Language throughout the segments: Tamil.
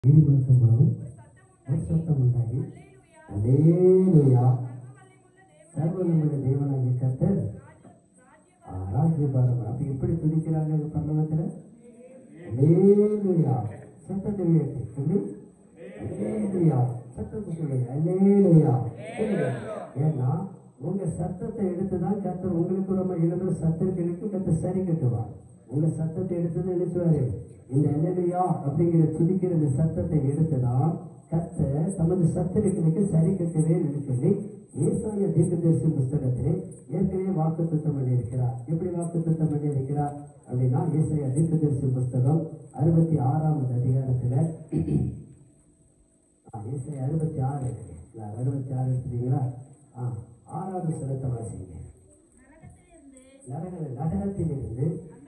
இடி முழக்கமாகவும் ஒரு சத்தம் உண்டாகி அல்லேலூயா சர்வநமுடைய தேவனாகிய கர்த்தர் ஆ, ராஜ்யபாரம் அப்ப எப்படி துதிக்கிறாங்க இந்த பரலோகத்துல அல்லேலூயா சத்தத்தை உயர்த்தி சொல்லி அல்லேலூயா சத்தத்தை சொல்லுங்க அல்லேலூயா சொல்லுங்க. ஏன்னா உங்க சத்தத்தை எடுத்துதான் கர்த்தர் உங்களுக்கு ரொம்ப எழுதுற சத்தங்களுக்கு கர்த்தர் சரி கட்டுவார் உங்க சத்தத்தை எடுத்தது நினைச்சுவாரு இந்த அல்லேலூயா அப்படிங்கிற துதிக்கிற இந்த சத்தத்தை எடுத்துதான் கர்த்தர் தமது சத்தர்களுக்கு சரி கட்டவே சொல்லி ஏசாய தீர்க்கதரிசி புஸ்தகத்திலே ஏற்கனவே வாக்கு திட்டம் பண்ணியிருக்கிறார் எப்படி வாக்கு திட்டம் பண்ணியிருக்கிறார் அப்படின்னா ஏசாய தீர்க்கதரிசி புஸ்தகம் அறுபத்தி ஆறாவது அதிகாரத்துல ஆ, ஏசாயா அறுபத்தி ஆறு இருக்கு. நான் அறுபத்தி ஆறு எடுத்துட்டீங்களா ஆ ஆறாவது சிலத்தை வாசிங்க நகர நகரத்திலிருந்து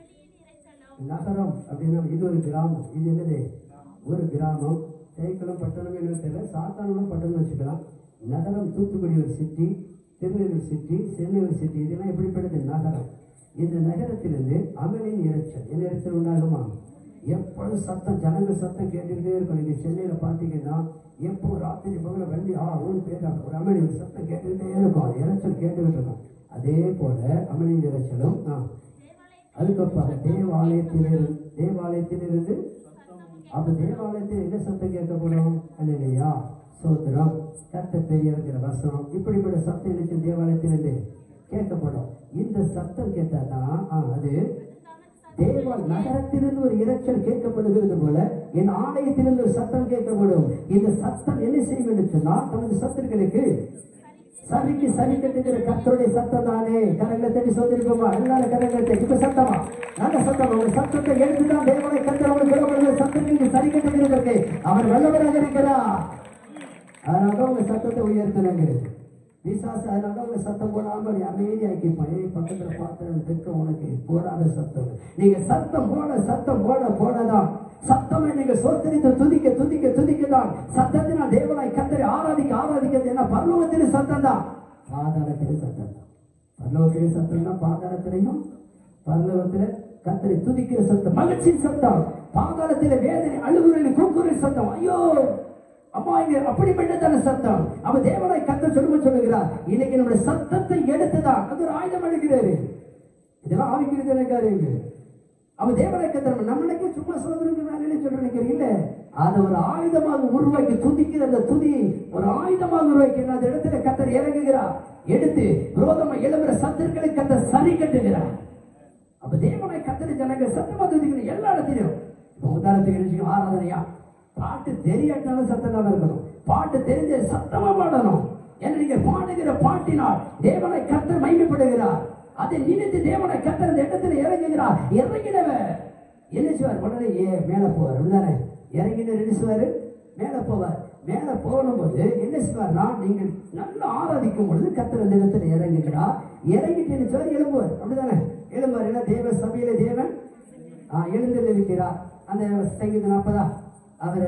நகரம் அப்படின்னா இது ஒரு கிராமம் இது என்னது ஒரு கிராமம் தேய்க்குளம் பட்டணம் என்ன தெரியல சாத்தானும் பட்டணம் வச்சுக்கலாம் நகரம் தூத்துக்குடி ஒரு சிட்டி திருநெல்வேலி சிட்டி சென்னை ஒரு சிட்டி இதெல்லாம் எப்படிப்பட்டது நகரம் இந்த நகரத்திலிருந்து அமலின் இரைச்சல் என்ன இரைச்சல் உண்டாகுமா எப்பொழுதும் சத்தம் ஜனங்கள் சத்தம் கேட்டுக்கிட்டே இருக்கும் நீங்க சென்னையில பாத்தீங்கன்னா எப்போ ராத்திரி பகல வண்டி ஆ ஒரு பேர் ஒரு அமளி ஒரு சத்தம் கேட்டுக்கிட்டே இருக்கும் அது இரைச்சல் கேட்டுக்கிட்டு இருக்கும் அதே போல அமளின் இரைச்சலும் ஆ அதுக்கப்புறம் தேவாலயத்திலிருந்து தேவாலயத்திலிருந்து அப்ப தேவாலயத்தில் என்ன சத்தம் கேட்கப்படும் இல்லையா சோத்திரம் கத்த பெரியவங்கிற வசனம் இப்படிப்பட்ட சத்தம் எனக்கு தேவாலயத்திலிருந்து கேட்கப்படும் இந்த சத்தம் கேட்டாதான் ஆ, அது தேவ நகரத்திலிருந்து ஒரு இரைச்சல் கேட்கப்படுகிறது போல என் ஆலயத்திலிருந்து ஒரு சத்தம் கேட்கப்படும் இந்த சத்தம் என்ன செய்யும் என்று சொன்னால் தமது சத்துருக்களுக்கு சரிக்கு சரி கட்டுகிற கர்த்தருடைய சத்தம் தானே கரங்களை தட்டி சொல்லிருக்கோமா எல்லாரும் கரங்களை தட்டி இப்ப சத்தமா நல்ல சத்தம் உங்க சத்தத்தை எடுத்துதான் தேவனை கர்த்தர் அவனுக்கு சொல்லப்படுகிற சத்தத்துக்கு சரி கட்டுகிறதற்கு அவர் வல்லவராக இருக்கிறார் அதனால உங்க சத்தத்தை உயர்த்தினாங்க விசாசு அதனால உங்க சத்தம் போடாம நீ அமைதியாக்கிப்பான் ஏய் பக்கத்துல பாத்திரம் தெக்க உனக்கு போடாத சத்தம் நீங்க சத்தம் போட சத்தம் போட போடதான் சத்தமை நீங்க சோத்தரித்து துதிக்க துதிக்க துதிக்கதான் சத்தத்தினால் தேவனாய் கத்தரை ஆராதிக்க ஆராதிக்கிறது என்ன பரலோகத்திலும் சத்தம் தான் பாதாளத்திலும் சத்தம் தான் பரலோகத்திலும் சத்தம் தான் பாதாளத்திலையும் பரலோகத்துல கத்தரை துதிக்கிற சத்தம் மகிழ்ச்சியின் சத்தம் பாதாளத்தில வேதனை அழுகுறில் கூக்குறில் சத்தம் ஐயோ அம்மா இங்க அப்படிப்பட்டதான சத்தம் அவ தேவனை கத்த சொல்லும சொல்லுகிறார் இன்னைக்கு நம்முடைய சத்தத்தை எடுத்துதான் அது ஒரு ஆயுதம் அழுகிறாரு இதெல்லாம் ஆவிக்கிறது காரியங்கள் அவ தேவனை கத்த நம்மளுக்கு சும்மா சொல்றதுக்கு வேலையில சொல்றேன் இல்ல அதை ஒரு ஆயுதமாக உருவாக்கி துதிக்கிற அந்த துதி ஒரு ஆயுதமாக உருவாக்கி அந்த இடத்துல கத்தர் இறங்குகிறார் எடுத்து விரோதமா எழும்புற சத்தர்களை கத்தர் சரி கட்டுகிறார் அப்ப தேவனை கத்தரி ஜனங்கள் சத்தமா துதிக்கணும் எல்லா இடத்திலும் இப்ப உதாரணத்துக்கு நினைச்சுக்கோ ஆராதனையா பாட்டு தெரியாட்டாலும் சத்தமா இருக்கணும் பாட்டு தெரிஞ்ச சத்தமா பாடணும் ஏன்னா நீங்க பாடுகிற பாட்டினால் தேவனை கத்தர் மையப்படுகிறார் அதை நினைத்து தேவனை கத்தர் இந்த இடத்துல இறங்குகிறார் இறங்கினவர் என்ன செய்வார் உடனே ஏ மேல போவார் அப்படிதானே இறங்கின என்ன செய்வாரு மேல போவார் மேல போகும்போது என்ன செய்வார்னா நீங்கள் நல்லா ஆராதிக்கும் பொழுது கத்தர் அந்த இடத்துல இறங்குகிறார் இறங்கிட்டு என்ன செய்வார் எழும்புவார் அப்படிதானே எழும்புவார் ஏன்னா தேவ சபையில தேவன் ஆ, எழுந்தில் இருக்கிறார் அந்த சங்கீதம் நாற்பதா அவர்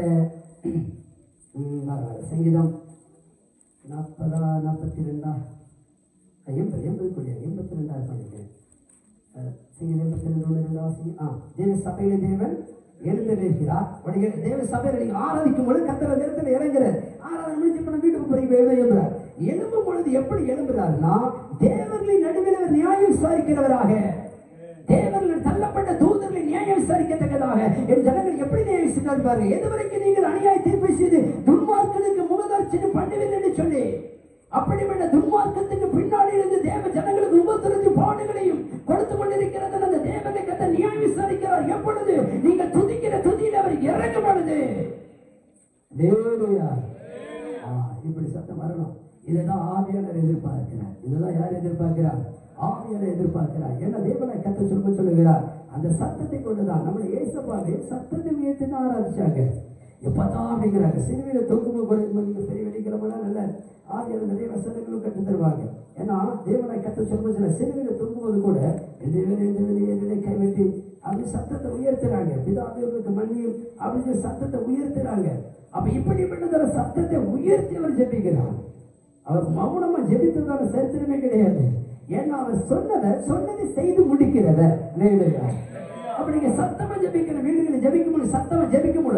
சங்கீதம் நாற்பதா நாற்பத்தி ரெண்டா ஆ, எண்பது எண்பது கொள்ளியா எண்பத்தி ரெண்டாயிரம் பண்ணிக்கிறேன் சங்கீதம் எண்பத்தி ரெண்டு ஒன்று ரெண்டு வாசிங்க ஆ தேவ சபையில தேவன் எழுந்திருக்கிறார் உடைய தேவ சபையில நீங்க ஆராதிக்கும் பொழுது கத்தர் நேரத்தில் இறங்குறார் ஆராதனை முடிஞ்சு பண்ண வீட்டுக்கு போய் எழுத எழும்புறார் எழும்பும் பொழுது எப்படி எழும்புறாருன்னா தேவர்களின் நடுவில் அவர் நியாயம் விசாரிக்கிறவராக தேவர்கள் தள்ளப்பட்ட தூதர்களை நியாயம் விசாரிக்கத்தக்கதாக என் ஜனங்கள் எப்படி நியாயம் விசாரித்தார் பாருங்க எது வரைக்கும் நீங்கள் அநியாய தீர்ப்பு செய்து துன்மார்க்கனுக்கு முகதாட்சியம் பண்ணுவீர்கள் என்று சொல்லி அப்படிப்பட்ட துன்மார்க்கத்துக்கு பின்னாடி இருந்து தேவ ஜனங்களுக்கு உபத்திரத்து பாடுகளையும் கொடுத்து கொண்டிருக்கிறது அந்த தேவனை கத்த நியாயம் விசாரிக்கிறார் எப்பொழுது நீங்கள் துதிக்கிற துதியில் அவர் இறங்கும் பொழுது Hallelujah. ஆ, இப்படி சத்தம் வரணும் இதுதான் ஆவியாளர் எதிர்பார்க்கிறார் இதுதான் யார் எதிர்பார்க்கிறார் ஆவியாளர் எதிர்பார்க்கிறார் என்ன தேவனை கத்த சொல்ல சொல்லுகிறார் அந்த சத்தத்தை கொண்டுதான் நம்மளை ஏசப்பாவே சத்தத்தை உயர்த்தி தான் ஆராதிச்சாங்க எப்பதான் அப்படிங்கிறாங்க சிறுவையில தொங்கும்போது கூட இந்த மாதிரி பெரிய வெடிக்கிறவங்க நல்ல ஆவியாளர் நிறைய வசனங்களும் கற்று தருவாங்க ஏன்னா தேவனை கத்த சொல்ல சொல்ல சிறுவையில தொங்கும்போது கூட எந்த வேலை எந்த வேலை எந்த கைவிட்டு அப்படி சத்தத்தை உயர்த்துறாங்க பிதாவியவர்களுக்கு மன்னியும் அப்படின்னு சத்தத்தை உயர்த்துறாங்க அப்ப இப்படிப்பட்டதான சத்தத்தை உயர்த்தி அவர் ஜெபிக்கிறார் அவர் மௌனமா ஜெபித்ததான சரித்திரமே கிடையாது ஏன்னா அவர் சொன்னவர் சொன்னதை செய்து முடிக்கிறவர் அல்லேலூயா. அப்ப நீங்க சத்தமா ஜெபிக்கிற வீடுகளை ஜெபிக்கும் பொழுது சத்தமா ஜெபிக்கும் பொழுது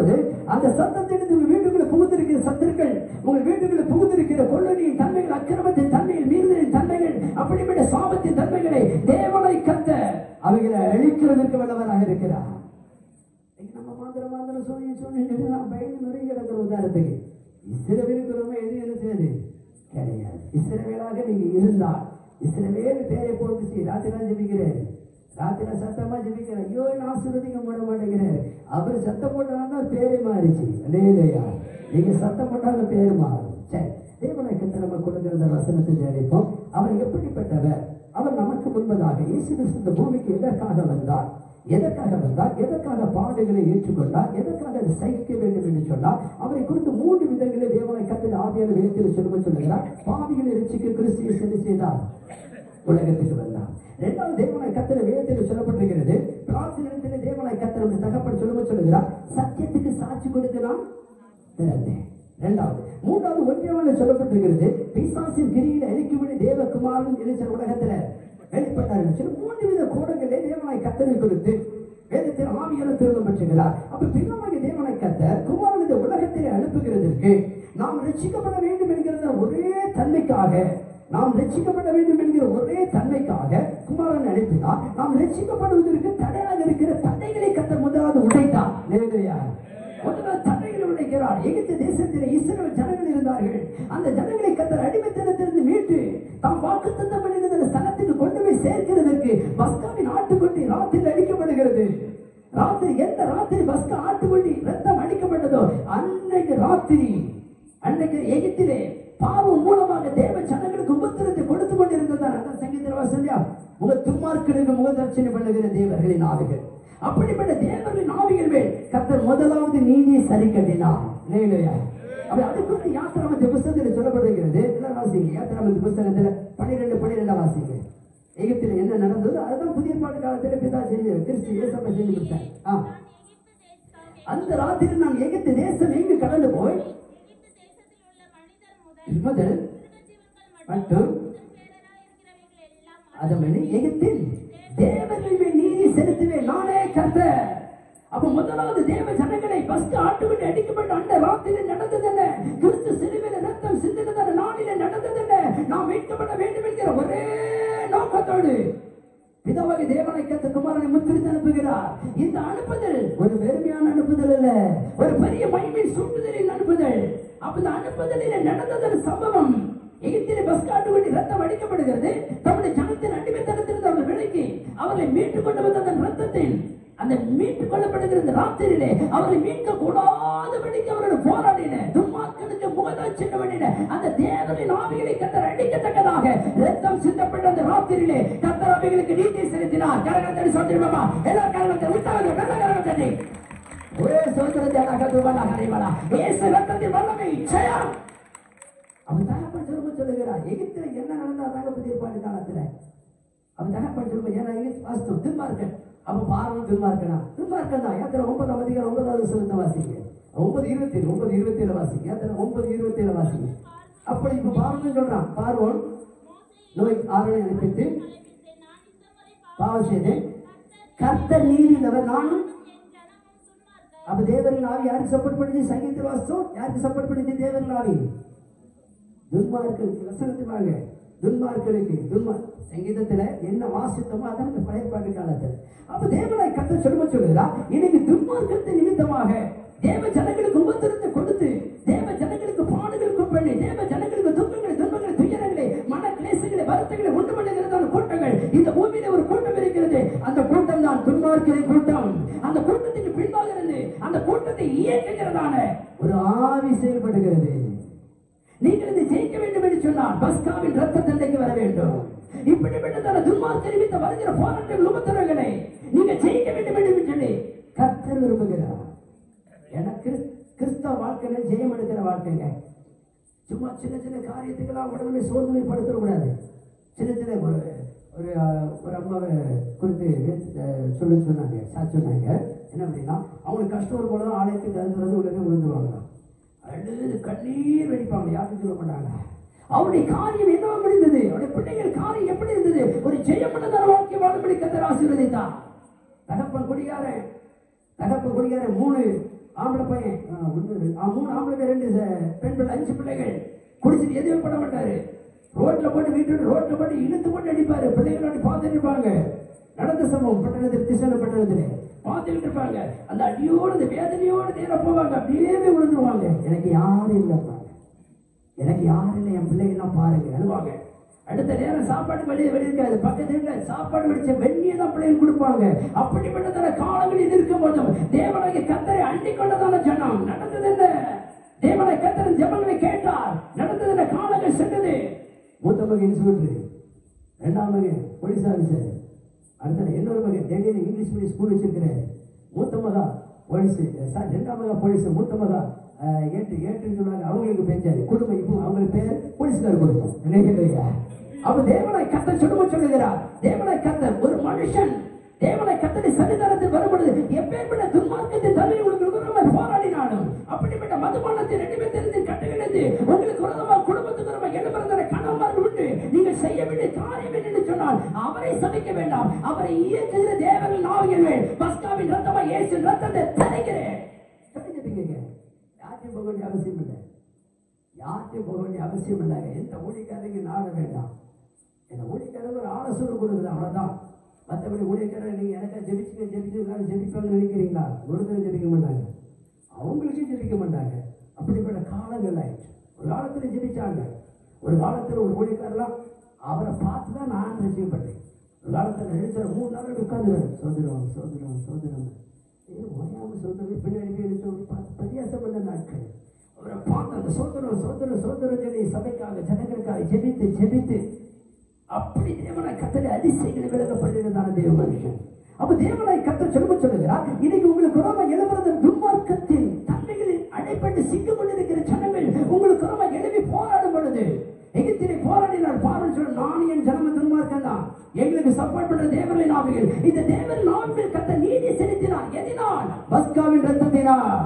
அந்த சத்தத்திலிருந்து உங்கள் வீட்டுக்குள்ள புகுந்திருக்கிற சத்துருக்கள் உங்கள் வீட்டுக்குள்ள புகுந்திருக்கிற கொள்ளனின் தன்மைகள் அக்கிரமத்தின் தன்மைகள் மீறுதலின் தன்மைகள் அப்படிப்பட்ட சாபத்தின் தன்மைகளை தேவனை கத்த அவைகளை அழிக்கிறதற்கு வல்லவராக இருக்கிறார் இன்னைக்கு நம்ம மாத்திரம் மாத்திரம் சொல்லி சொல்லி நான் பயந்து நுழைய கிடக்கிற உதாரணத்துக்கு இஸ்ரவேலுக்கு ரொம்ப எது என்ன செய்யுது கிடையாது இஸ்ரவேலாக நீங்க இருந்தால் இஸ்ரவேல் பேரை போட்டுச்சு ராத்திரா ஜெபிக்கிறாரு ராத்திரா சத்தமா ஜெபிக்கிறார் ஐயோ நான் ஆசீர்வதிக்க போட மாட்டேங்கிறாரு அவர் சத்தம் போட்டாலும் பேரே மாறிச்சு இல்லையா நீங்க சத்தம் போட்டாலும் பேர் மாறும் சரி தேவனுக்கு நம்ம கொடுக்கிற வசனத்தை தியானிப்போம் அவர் எப்படிப்பட்டவர் அவர் நமக்கு முன்பதாக இயேசு கிறிஸ்து இந்த பூமிக்கு எதற்காக வந்தார் எதற்காக வந்தார் எதற்காக பாடுகளை ஏற்றுக்கொண்டார் எதற்காக அதை சகிக்க வேண்டும் என்று சொன்னார் அவரை குறித்து மூன்று விதங்களில் தேவனை கத்தில் ஆவியான விதத்தில் சொல்ல சொல்லுகிறார் பாவிகளை ரசிக்க கிறிஸ்துவை சரி செய்தார் உலகத்துக்கு வந்தார் இரண்டாவது தேவனை கத்திர வேதத்தில் சொல்லப்பட்டிருக்கிறது பிரார்த்தனை தேவனை கத்திர வந்து தகப்பன் சொல்லுவ சொல்லுகிறார் சத்தியத்துக்கு சாட்சி கொடுக்க நான் பிறந்தேன் இரண்டாவது மூன்றாவது ஒன்றியமான சொல்லப்பட்டிருக்கிறது பிசாசின் கிரியில அழிக்கும்படி தேவகுமாரன் இணைச்சர் உலகத்துல வெளிப்பட்டார் என்று சொல்லி மூன்று வித கோடங்களே தேவனாய் கத்தனை கொடுத்து வேதத்தில் ஆவியான திருமணம் பெற்றுகிறார் அப்ப பிதாவாகிய தேவனை கத்த குமாரன் இந்த உலகத்திலே அனுப்புகிறதற்கு நாம் ரட்சிக்கப்பட வேண்டும் என்கிற ஒரே தன்மைக்காக நாம் ரட்சிக்கப்பட வேண்டும் என்கிற ஒரே தன்மைக்காக குமாரன் அனுப்பினார் நாம் ரட்சிக்கப்படுவதற்கு தடையாக இருக்கிற தடைகளை கத்த முதலாவது உடைத்தார் நேரடியாக முதலாவது தடைகளை உடைக்கிறார் எகிப்து தேசத்திலே இஸ்ரவேல் ஜனங்கள் இருந்தார்கள் அந்த ஜனங்களை கத்தர் அடிமைத்தனத்திலிருந்து மீட்டு தாம் வாக்குத்தத்தம் பண்ணியிருந்த அந்த ஸ்தலத்துக்கு கொண்டு போய் சேர்க்கிறதற்கு பஸ்காவின் ஆட்டுக்குட்டி ராத்திரி அடிக்கப்படுகிறது ராத்திரி எந்த ராத்திரி பஸ்கா ஆட்டுக்குட்டி ரத்தம் அடிக்கப்பட்டதோ அன்னைக்கு ராத்திரி அன்னைக்கு எகிப்திலே பாவம் மூலமாக தேவ ஜனங்களுக்கு உபத்திரத்தை கொடுத்து கொண்டிருந்ததால் அந்த சங்கீதத்தில் வாசல்யா முக துன்மார்க்கனுக்கு முகதர்ச்சனை பண்ணுகிற தேவர்களின் ஆவிகள் அப்படிப்பட்ட தேவர்களின் ஆவிகள் மேல் கர்த்தர் முதலாவது நீதியை சரி கட்டினார் இல்லையா அப்படி அது குறித்து யாத்திராமத்து புஸ்தகத்தில் சொல்லப்படுகிறது எல்லாம் வாசிங்க யாத்திராமத்து புஸ்தகத்தில் பன்னிரெண்டு பன்னிரெண்டாம் வாசிங்க எகிப்தில் என்ன நடந்தது அதுதான் புதிய பாட்டு காலத்தில் பிதா செஞ்சு கிறிஸ்து இயேசப்பா செஞ்சு கொடுத்தார் ஆ அந்த ராத்திரி நான் எகிப்து தேசம் எங்கு கடந்து போய் முதல் மற்றும் அதமணி எகிப்தில் தேவர்கள் மேல் நீதி செலுத்துவேன் நானே கர்த்தர் அப்ப முதலாவது தேவ ஜனங்களை பஸ்ட் ஆட்டுவிட்டு அடிக்கப்பட்ட அந்த ராத்திரி நடந்ததல்ல கிறிஸ்து சிலுவையில ரத்தம் சிந்தினதான நாளிலே நடந்ததல்ல நாம் மீட்கப்பட வேண்டும் என்கிற ஒரே நோக்கத்தோடு பிதாவாகி தேவனை கத்த குமாரனை முத்திரித்து அனுப்புகிறார் இந்த அனுப்புதல் ஒரு வெறுமையான அனுப்புதல் அல்ல ஒரு பெரிய மகிமின் சூட்டுதலின் அனுப்புதல் அப்ப இந்த அனுப்புதலில் நடந்ததன் சம்பவம் எகிப்திலே பஸ் காட்டுவண்டி ரத்தம் அடிக்கப்படுகிறது தம்முடைய ஜனத்தின் அடிமைத்தனத்திலிருந்து அவர்கள் விலக்கி அவர்களை மீட்டுக் கொண்டு வந்த அந்த ரத்தத்தில் அந்த மீட்டுக் கொள்ளப்படுகிற இந்த ராத்திரியிலே அவரை மீட்க கூடாதபடிக்கு அவர்கள் போராடின துன்மார்க்கனுக்கு முகதாட்சியம் பண்ணின அந்த தேவரின் ஆவிகளை கத்தர் அடிக்கத்தக்கதாக ரத்தம் சிந்தப்பட்ட அந்த ராத்திரியிலே கத்தர் ஆவிகளுக்கு நீதி செலுத்தினார் கரகத்தடி சொல்லிருப்பா எல்லா கரகத்தை விட்டாங்க நல்ல கரகத்தடி ஒரே சோத்திரத்தை அகத்துவலா கரைவலா இயேசு ரத்தத்தின் வல்லமை ஜெயம் அவன் தகப்பன் சொல்லுங்க சொல்லுகிறார் எகிப்தில என்ன நடந்தா தாங்க புதிய பாட்டு காலத்துல அவன் தகப்பன் சொல்லுங்க ஏன்னா எகிப்து வாஸ்து துன்மார்க்கன் அவன் பார்வன் துன்மார்க்கனா துன்மார்க்கன் தான் யாத்திரை ஒன்பதாம் அதிகாரம் ஒன்பதாவது வசனத்தை வாசிங்க ஒன்பது இருபத்தி ஏழு ஒன்பது இருபத்தி ஏழு வாசிங்க யாத்திரை ஒன்பது இருபத்தி ஏழு வாசிங்க அப்படி இப்ப பார்வன் சொல்றான் பார்வோன் நோய் ஆரணை அனுப்பித்து பாவம் செய்து கர்த்தர் நீதி உள்ளவர் நானும் அப்ப தேவரின் ஆவி யாருக்கு சப்போர்ட் பண்ணுச்சு சங்கீத வாஸ்தம் யாருக்கு சப்போர்ட் பண்ணுச்சு தேவரின் ஆவி துன்மார்க்கனுக்கு வசனத்துக்கு வாங்க துன்மார்க்கனுக்கு துன்மார் சங்கீதத்துல என்ன வாசித்தோமோ அதான் இந்த பழைய பாட்டு காலத்துல அப்ப தேவனாய் கத்த சொல்லும சொல்லுதா இன்னைக்கு துன்மார்க்கத்தின் நிமித்தமாக தேவ ஜனங்களுக்கு உபத்திரத்தை கொடுத்து தேவ ஜனங்களுக்கு பாடுகளுக்கு பண்ணி தேவ ஜனங்களுக்கு துன்பங்களை துன்பங்களை துயரங்களை மன கிளேசங்களை வருத்தங்களை உண்டு பண்ணுகிறதான கூட்டங்கள் இந்த பூமியில ஒரு கூட்டம் இருக்கிறது அந்த கூட்டம் தான் துன்மார்க்கின் கூட்டம் அந்த கூட்டத்துக்கு பின்பாக இருந்து அந்த கூட்டத்தை இயக்குகிறதான ஒரு ஆவி செயல்படுகிறது நீங்கள் இதை ஜெயிக்க வேண்டும் என்று சொன்னால் பஸ்காவின் ரத்த தந்தைக்கு வர வேண்டும் இப்படிப்பட்டதான துன்மார்க்க நிமித்த வருகிற போராட்டம் உபத்திரங்களை நீங்க ஜெயிக்க வேண்டும் என்று சொல்லி கத்தர் விரும்புகிறார் எனக்கு கிறிஸ்தவ வாழ்க்கையில ஜெயம் எடுக்கிற வாழ்க்கைங்க சும்மா சின்ன சின்ன காரியத்துக்கெல்லாம் உடனே சோதனைப்படுத்த கூடாது சின்ன சின்ன ஒரு ஒரு அஹ், ஒரு அம்மாவை குறித்து அஹ், சொல்லி சொன்னாங்க சாட்சி சொன்னாங்க என்ன அப்படின்னா அவங்களுக்கு கஷ்டம் ஒரு போல ஆலயத்துக்கு வந்து உடனே விழுந்துருவாங்களாம் அழுது கண்ணீர் வெடிப்பாங்க யாரும் சொல்ல மாட்டாங்க அவருடைய காரியம் என்னவா முடிந்தது அவருடைய பிள்ளைகள் காரியம் எப்படி இருந்தது ஒரு ஜெயமனதான வாழ்க்கை வாழும்படி கத்தர் ஆசீர்வதித்தார் தகப்பன் குடிகாரன் தகப்பன் குடிகாரன் மூணு ஆம்பளை பையன் ஆ, ஒண்ணு ரெண்டு, ஆ, மூணு ஆம்பளை பேர் ரெண்டு ச- பெண் பிள்ளை அஞ்சு பிள்ளைகள் குடிச்சிட்டு எதுவுமே பண்ண மாட்டாரு ரோட்ல போட்டு வீட்டு விட்டு ரோட்ல போட்டு இழுத்து போட்டு அடிப்பாரு பிள்ளைகள் அப்படி பார்த்துட்டு இருப்பாங்க நடந்த சம்பவம் பட்டணத்தில் கிருஷ்ண பட்டணத்துல பார்த்துட்டு இருப்பாங்க அந்த அடியோடு அந்த வேதனையோடு நேரம் போவாங்க அப்படியே போய் விழுந்துருவாங்க எனக்கு யாரும் இல்லைப்பா எனக்கு யாரும் இல்லை என் பிள்ளைங்களாம் பாருங்க அழுவாங்க அடுத்த நேரம் சாப்பாடு வெளியே வெளியிருக்காது பக்கத்து வீட்டுல சாப்பாடு வெடிச்ச வெண்ணியை தான் பிள்ளைங்க கொடுப்பாங்க அப்படிப்பட்டதான காலங்கள் இது இருக்கும் போதும் தேவனாகிய கத்தரை அண்டிக் கொண்டதான ஜனம் நடந்தது என்ன தேவனை கத்தரின் ஜெபங்களை கேட்டார் நடந்தது என்ன காலங்கள் சென்றது மூத்த மகன் இன்ஸ்பெக்டர் ரெண்டாம் மகன் போலீஸ் ஆஃபீஸர் அடுத்த இன்னொரு மகன் டெல்லியில் இங்கிலீஷ் மீடியம் ஸ்கூல் வச்சிருக்கிறேன் மூத்த மகா போலீஸ் சார் ரெண்டாம் மகா போலீஸ் மூத்த மகா அஹ், ஏட்டு ஏட்டுன்னு சொன்னாங்க அவங்களுக்கு பேச்சாரு குடும்பம் இப்போ அவங்களுக்கு பேர் போலீஸ்கார் குடும்பம் நினைக்கிறீங்க அவ தேவனை கத்த சுடும சொல்லுகிறார் தேவனை கத்த ஒரு மனுஷன் தேவனை கத்தனை சன்னிதானத்தில் வரும்பொழுது எப்பேற்பட்ட துன்மார்க்கத்தை தள்ளி உங்களுக்கு விரோதமாக போராடினாலும் அப்படிப்பட்ட மதுபானத்தை ரெண்டு பேர் தெரிந்து கட்டுகிறது உங்களுக்கு விரோதமாக குடும்பத்துக்கு விரோதமாக எழுப்புறத கணவன் விட்டு நீங்கள் செய்ய வேண்டிய காரியம் என்று சொன்னால் அவரை சமைக்க வேண்டாம் அவரை இயக்குகிற தேவனின் நாவியர்கள் பஸ்காவின் ரத்தமா இயேசு ரத்தத்தை தரைக்கிறேன் தெரிஞ்சுப்பீங்க யார்ட்டையும் போக வேண்டிய அவசியம் இல்லை யார்ட்டையும் போக வேண்டிய அவசியம் இல்லைங்க எந்த ஊழிக்காரங்க நாட வேண்டாம் என்ன ஊழிக்காரங்க ஒரு ஆலோசனை கொடுக்குது அவ்வளவுதான் மற்றபடி ஊழியக்காரர் நீங்க எனக்கா ஜெபிச்சுங்க ஜெபிச்சு எல்லாரும் ஜெபிப்பாங்கன்னு நினைக்கிறீங்களா ஒருத்தரும் ஜெபிக்க மாட்டாங்க அவங்களுக்கும் ஜெபிக்க மாட்டாங்க அப்படிப்பட்ட காலங்கள் ஆயிடுச்சு ஒரு காலத்துல ஜெபிச்சாங்க ஒரு காலத்துல ஒரு ஊழியக்காரலாம் அவரை பார்த்து தான் நான் ரசிக்கப்பட்டேன் ஒரு காலத்துல நினைச்ச மூணு நாள் உட்காந்துருவேன் சோதரம் சோதரம் சோதரம் ஏ ஓயாம சோதரம் பின்னாடி போய் எடுத்து ஒரு பார்த்து பரியாசம் பண்ண நாட்கள் அவரை பார்த்து அந்த சோதரம் சோதரம் சோதரம் சொல்லி சபைக்காக ஜனங்களுக்காக ஜெபித்து ஜெபித்து அப்படி தேவனை கத்தனை அதிசயங்களை விளக்கப்பட்டிருந்தான தேவ மனுஷன் அப்ப தேவனை கத்த சொல்ல சொல்லுகிறார் இன்னைக்கு உங்களுக்கு ரொம்ப எழுப்புறது துன்மார்க்கத்தில் தன்மைகளில் அடைப்பட்டு சிக்கு கொண்டிருக்கிற ஜனங்கள் உங்களுக்கு ரொம்ப எழுப்பி போராடும் பொழுது எகிப்திலே போராடினார் பாருன்னு சொல்ல நான் என் ஜனம துன்மார்க்கம் தான் எங்களுக்கு சப்போர்ட் பண்ற தேவனின் ஆவிகள் இந்த தேவன் ஆவிகள் கத்த நீதி செலுத்தினார் எதினால் பஸ்காவின் ரத்தத்தினார்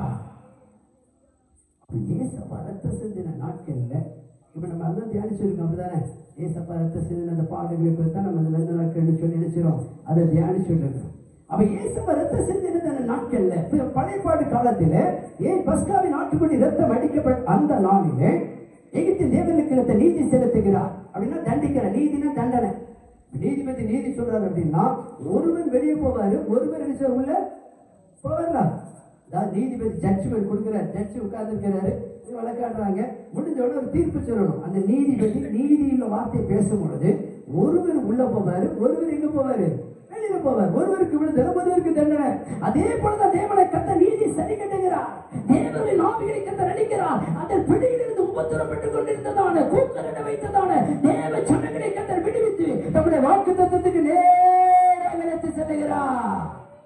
ஏசப்பா ரத்த சிந்தின நாட்கள்ல இப்ப நம்ம அதான் தியானிச்சிருக்கோம் அப்படிதானே ஏசப்பா ரத்த சிந்தின அந்த பாடல்களை குறித்து தான் நம்ம அந்த ரெண்டு நாட்கள்னு சொல்லி நினைச்சிரும் அதை தியானிச்சுட்டு இருக்கோம் அப்ப ஏசப்பா ரத்த சிந்தின அந்த நாட்கள்ல பிற பழையப்பாடு காலத்துல ஏன் பஸ்காவின் ஆட்டுக்குடி ரத்தம் அடிக்கப்பட்ட அந்த நாளிலே எகிப்தின் தேவனுக்கு ரத்த நீதி செலுத்துகிறார் அப்படின்னா தண்டிக்கிற நீதினா தண்டனை நீதிபதி நீதி சொல்றாரு அப்படின்னா ஒருவன் வெளியே போவாரு ஒருவன் என்ன செய்வார் உள்ள போவார்லாம் அதாவது நீதிபதி ஜட்ஜ்மெண்ட் கொடுக்குறாரு ஜட்ஜ் உட்கார்ந்துருக்கிறாரு வழக்காடுறாங்க முடிஞ்ச உடனே ஒரு தீர்ப்பு சொல்லணும் அந்த நீதிபதி நீதியுள்ள வார்த்தை பேசும் பொழுது ஒருவர் உள்ள போவாரு ஒருவர் எங்க போவாரு வெளியில போவார் ஒருவருக்கு விடுதலை ஒருவருக்கு தண்டனை அதே போலதான் தேவனை கத்த நீதி சரி கட்டுகிறார் தேவனின் ஆவிகளை கத்த நடிக்கிறார் அந்த பிடியிலிருந்து உபத்திரப்பட்டுக் கொண்டிருந்ததான கூக்கலிட வைத்ததான தேவ சனங்களை கத்த விடுவித்து நம்முடைய வாக்கு தத்துவத்துக்கு நேராக எடுத்து செல்லுகிறார்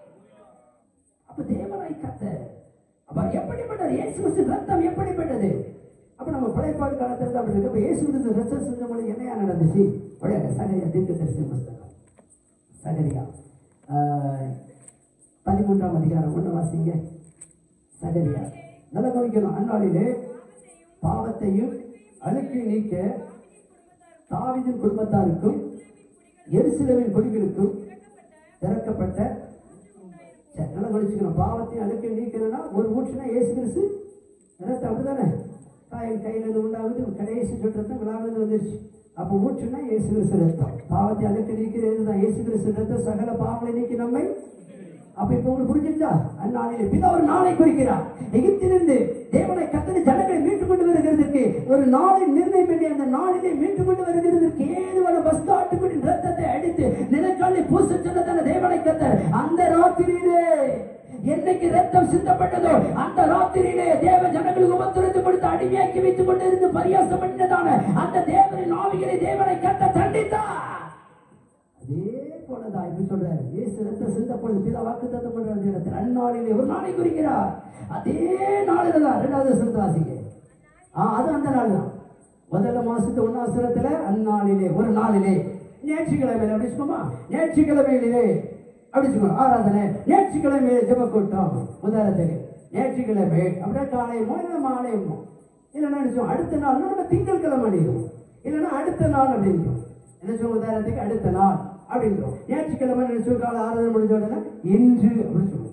அப்ப தேவனாய் கத்த அப்ப எப்படிப்பட்டது இயேசு கிறிஸ்து ரத்தம் எப்படிப்பட்டது அப்ப நம்ம பழையப்பாடு காலத்துல தான் அப்படி இருக்கு அப்ப இயேசு கிறிஸ்து ரத்தம் செஞ்ச பொழுது என்னையா நடந்துச்சு பழைய சகரியா தீர்க்க தரிசன புஸ்தகம் சகரியா ஆஹ், பதிமூன்றாம் அதிகாரம் ஒண்ணு வாசிங்க சகரியா நல்லா கவனிக்கணும் அந்நாளிலே பாவத்தையும் அழுக்கை நீக்க தாவீதின் குடும்பத்தாருக்கும் எருசலேமின் குடிகளுக்கும் திறக்கப்பட்ட சரி, நல்லா கவனிச்சுக்கணும் பாவத்தையும் அழுக்கை நீக்கணும்னா ஒரு ஊற்றுனா ஏசு கிறிஸ்து ரத்தம் அப்படிதானே தாயின் கையில இருந்து உண்டாகுது கடைசி சொட்டு ரத்தம் விழாவிலிருந்து வந்துருச்சு அப்போ ஊற்றுனா இயேசு கிறிஸ்து ரத்தம் பாவத்தை அழுக்க நீக்கிறது தான் இயேசு கிறிஸ்து ரத்தம் சகல பாவங்களை நீக்கி நம்மை அப்ப இப்ப உங்களுக்கு புரிஞ்சிச்சா அந்நாளிலே பிதா ஒரு நாளை குறிக்கிறார் எகிப்திலிருந்து தேவனை கத்தனை ஜனங்களை மீட்டு கொண்டு வருகிறதற்கு ஒரு நாளை நிர்ணயம் பண்ணி அந்த நாளிலே மீட்டு கொண்டு வருகிறதற்கு ஏதுவான பஸ் ஆட்டுக்குடி ரத்தத்தை அடித்து நிலக்காலை பூச சொன்னதான தேவனை கத்தர் அந்த ராத்திரியிலே என்னைக்கு ரத்தம் சிந்தப்பட்டதோ அந்த ராத்திரியிலே தேவ ஜனங்களுக்கு உபத்திரத்து கொடுத்து அடிமையாக்கி வைத்துக் கொண்டிருந்து பரியாசம் பண்ணதான அந்த தேவனின் ஆவிகளை தேவனை கத்த தண்டித்தார் அதே போலதான் இப்படி சொல்றாரு இயேசு ரத்த சிந்த பொழுது பிதா வாக்கு தத்தம் பண்ற நேரத்தில் அந்நாளிலே ஒரு நாளை குறிக்கிறார் அதே நாளில தான் ரெண்டாவது வசனத்தை வாசிங்க ஆ அது அந்த நாள் தான் முதல்ல மாசத்து ஒன்னாம் வசனத்துல அந்நாளிலே ஒரு நாளிலே ஞாயிற்றுக்கிழமையில அப்படி சொல்லுமா ஞாயிற்றுக்கிழமையிலே அப்படி சொல்லணும் ஆராதனை ஞாயிற்றுக்கிழமை ஜெப கூட்டம் உதாரணத்துக்கு ஞாயிற்றுக்கிழமை அப்படியே காலையுமோ இல்லை மாலையுமோ இல்லைன்னா நினைச்சோம் அடுத்த நாள் நம்ம திங்கட்கிழமை அணியும் இல்லைன்னா அடுத்த நாள் அப்படின்றோம் என்ன சொல்லுவோம் உதாரணத்துக்கு அடுத்த நாள் அப்படின்றோம் ஞாயிற்றுக்கிழமை நினைச்சோம் காலை ஆராதனை முடிஞ்ச உடனே இன்று அப்படின்னு சொல்லுவோம்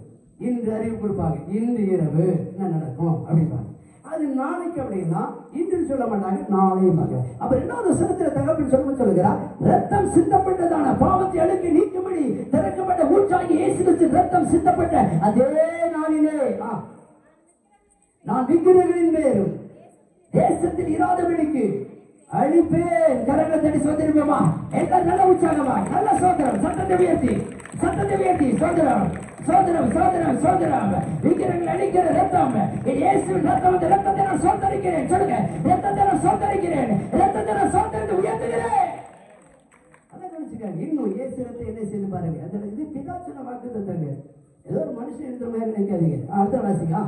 இன்று அறிவு கொடுப்பாங்க இன்று இரவு என்ன நடக்கும் அப்படிம்பாங்க அது நாளைக்கு அப்படின்னா இன்று சொல்ல மாட்டாங்க நாளையும் பார்க்க அப்ப ரெண்டாவது வசனத்துல தகவல் சொல்ல சொல்லுகிறார் ரத்தம் சிந்தப்பட்டதான பாவத்தை அழுக்கி நீக்கும்படி திறக்கப்பட்ட ஊற்றாகி இயேசு கிறிஸ்து ரத்தம் சிந்தப்பட்ட அதே நாளிலே ஆ, நான் விக்கிரகளின் மேலும் தேசத்தில் இராதவனுக்கு அழிப்பேன் கரங்களை தட்டி சோதரிப்போமா எல்லாரும் நல்ல உற்சாகமா நல்ல சோதரம் சத்தத்தை உயர்த்தி சத்தத்தை உயர்த்தி சோதரம் சோதரம் சோதரம் சோதரம் விக்கிரங்கள் அழிக்கிற ரத்தம் என் இயேசுவின் ரத்தம் அந்த ரத்தத்தை நான் சோதரிக்கிறேன் சொல்லுங்க ரத்தத்தை நான் சோதரிக்கிறேன் ரத்தத்தை நான் சோதரித்து உயர்த்துகிறேன் அதான் கவனிச்சுக்காங்க இன்னும் இயேசு ரத்தம் என்ன செய்து பாருங்க அந்த இது பிதா சொன்ன வாக்கு தந்தாங்க ஏதோ ஒரு மனுஷன் இருக்கிற மாதிரி நினைக்காதீங்க ஆ, அடுத்த வாசிக்கலாம்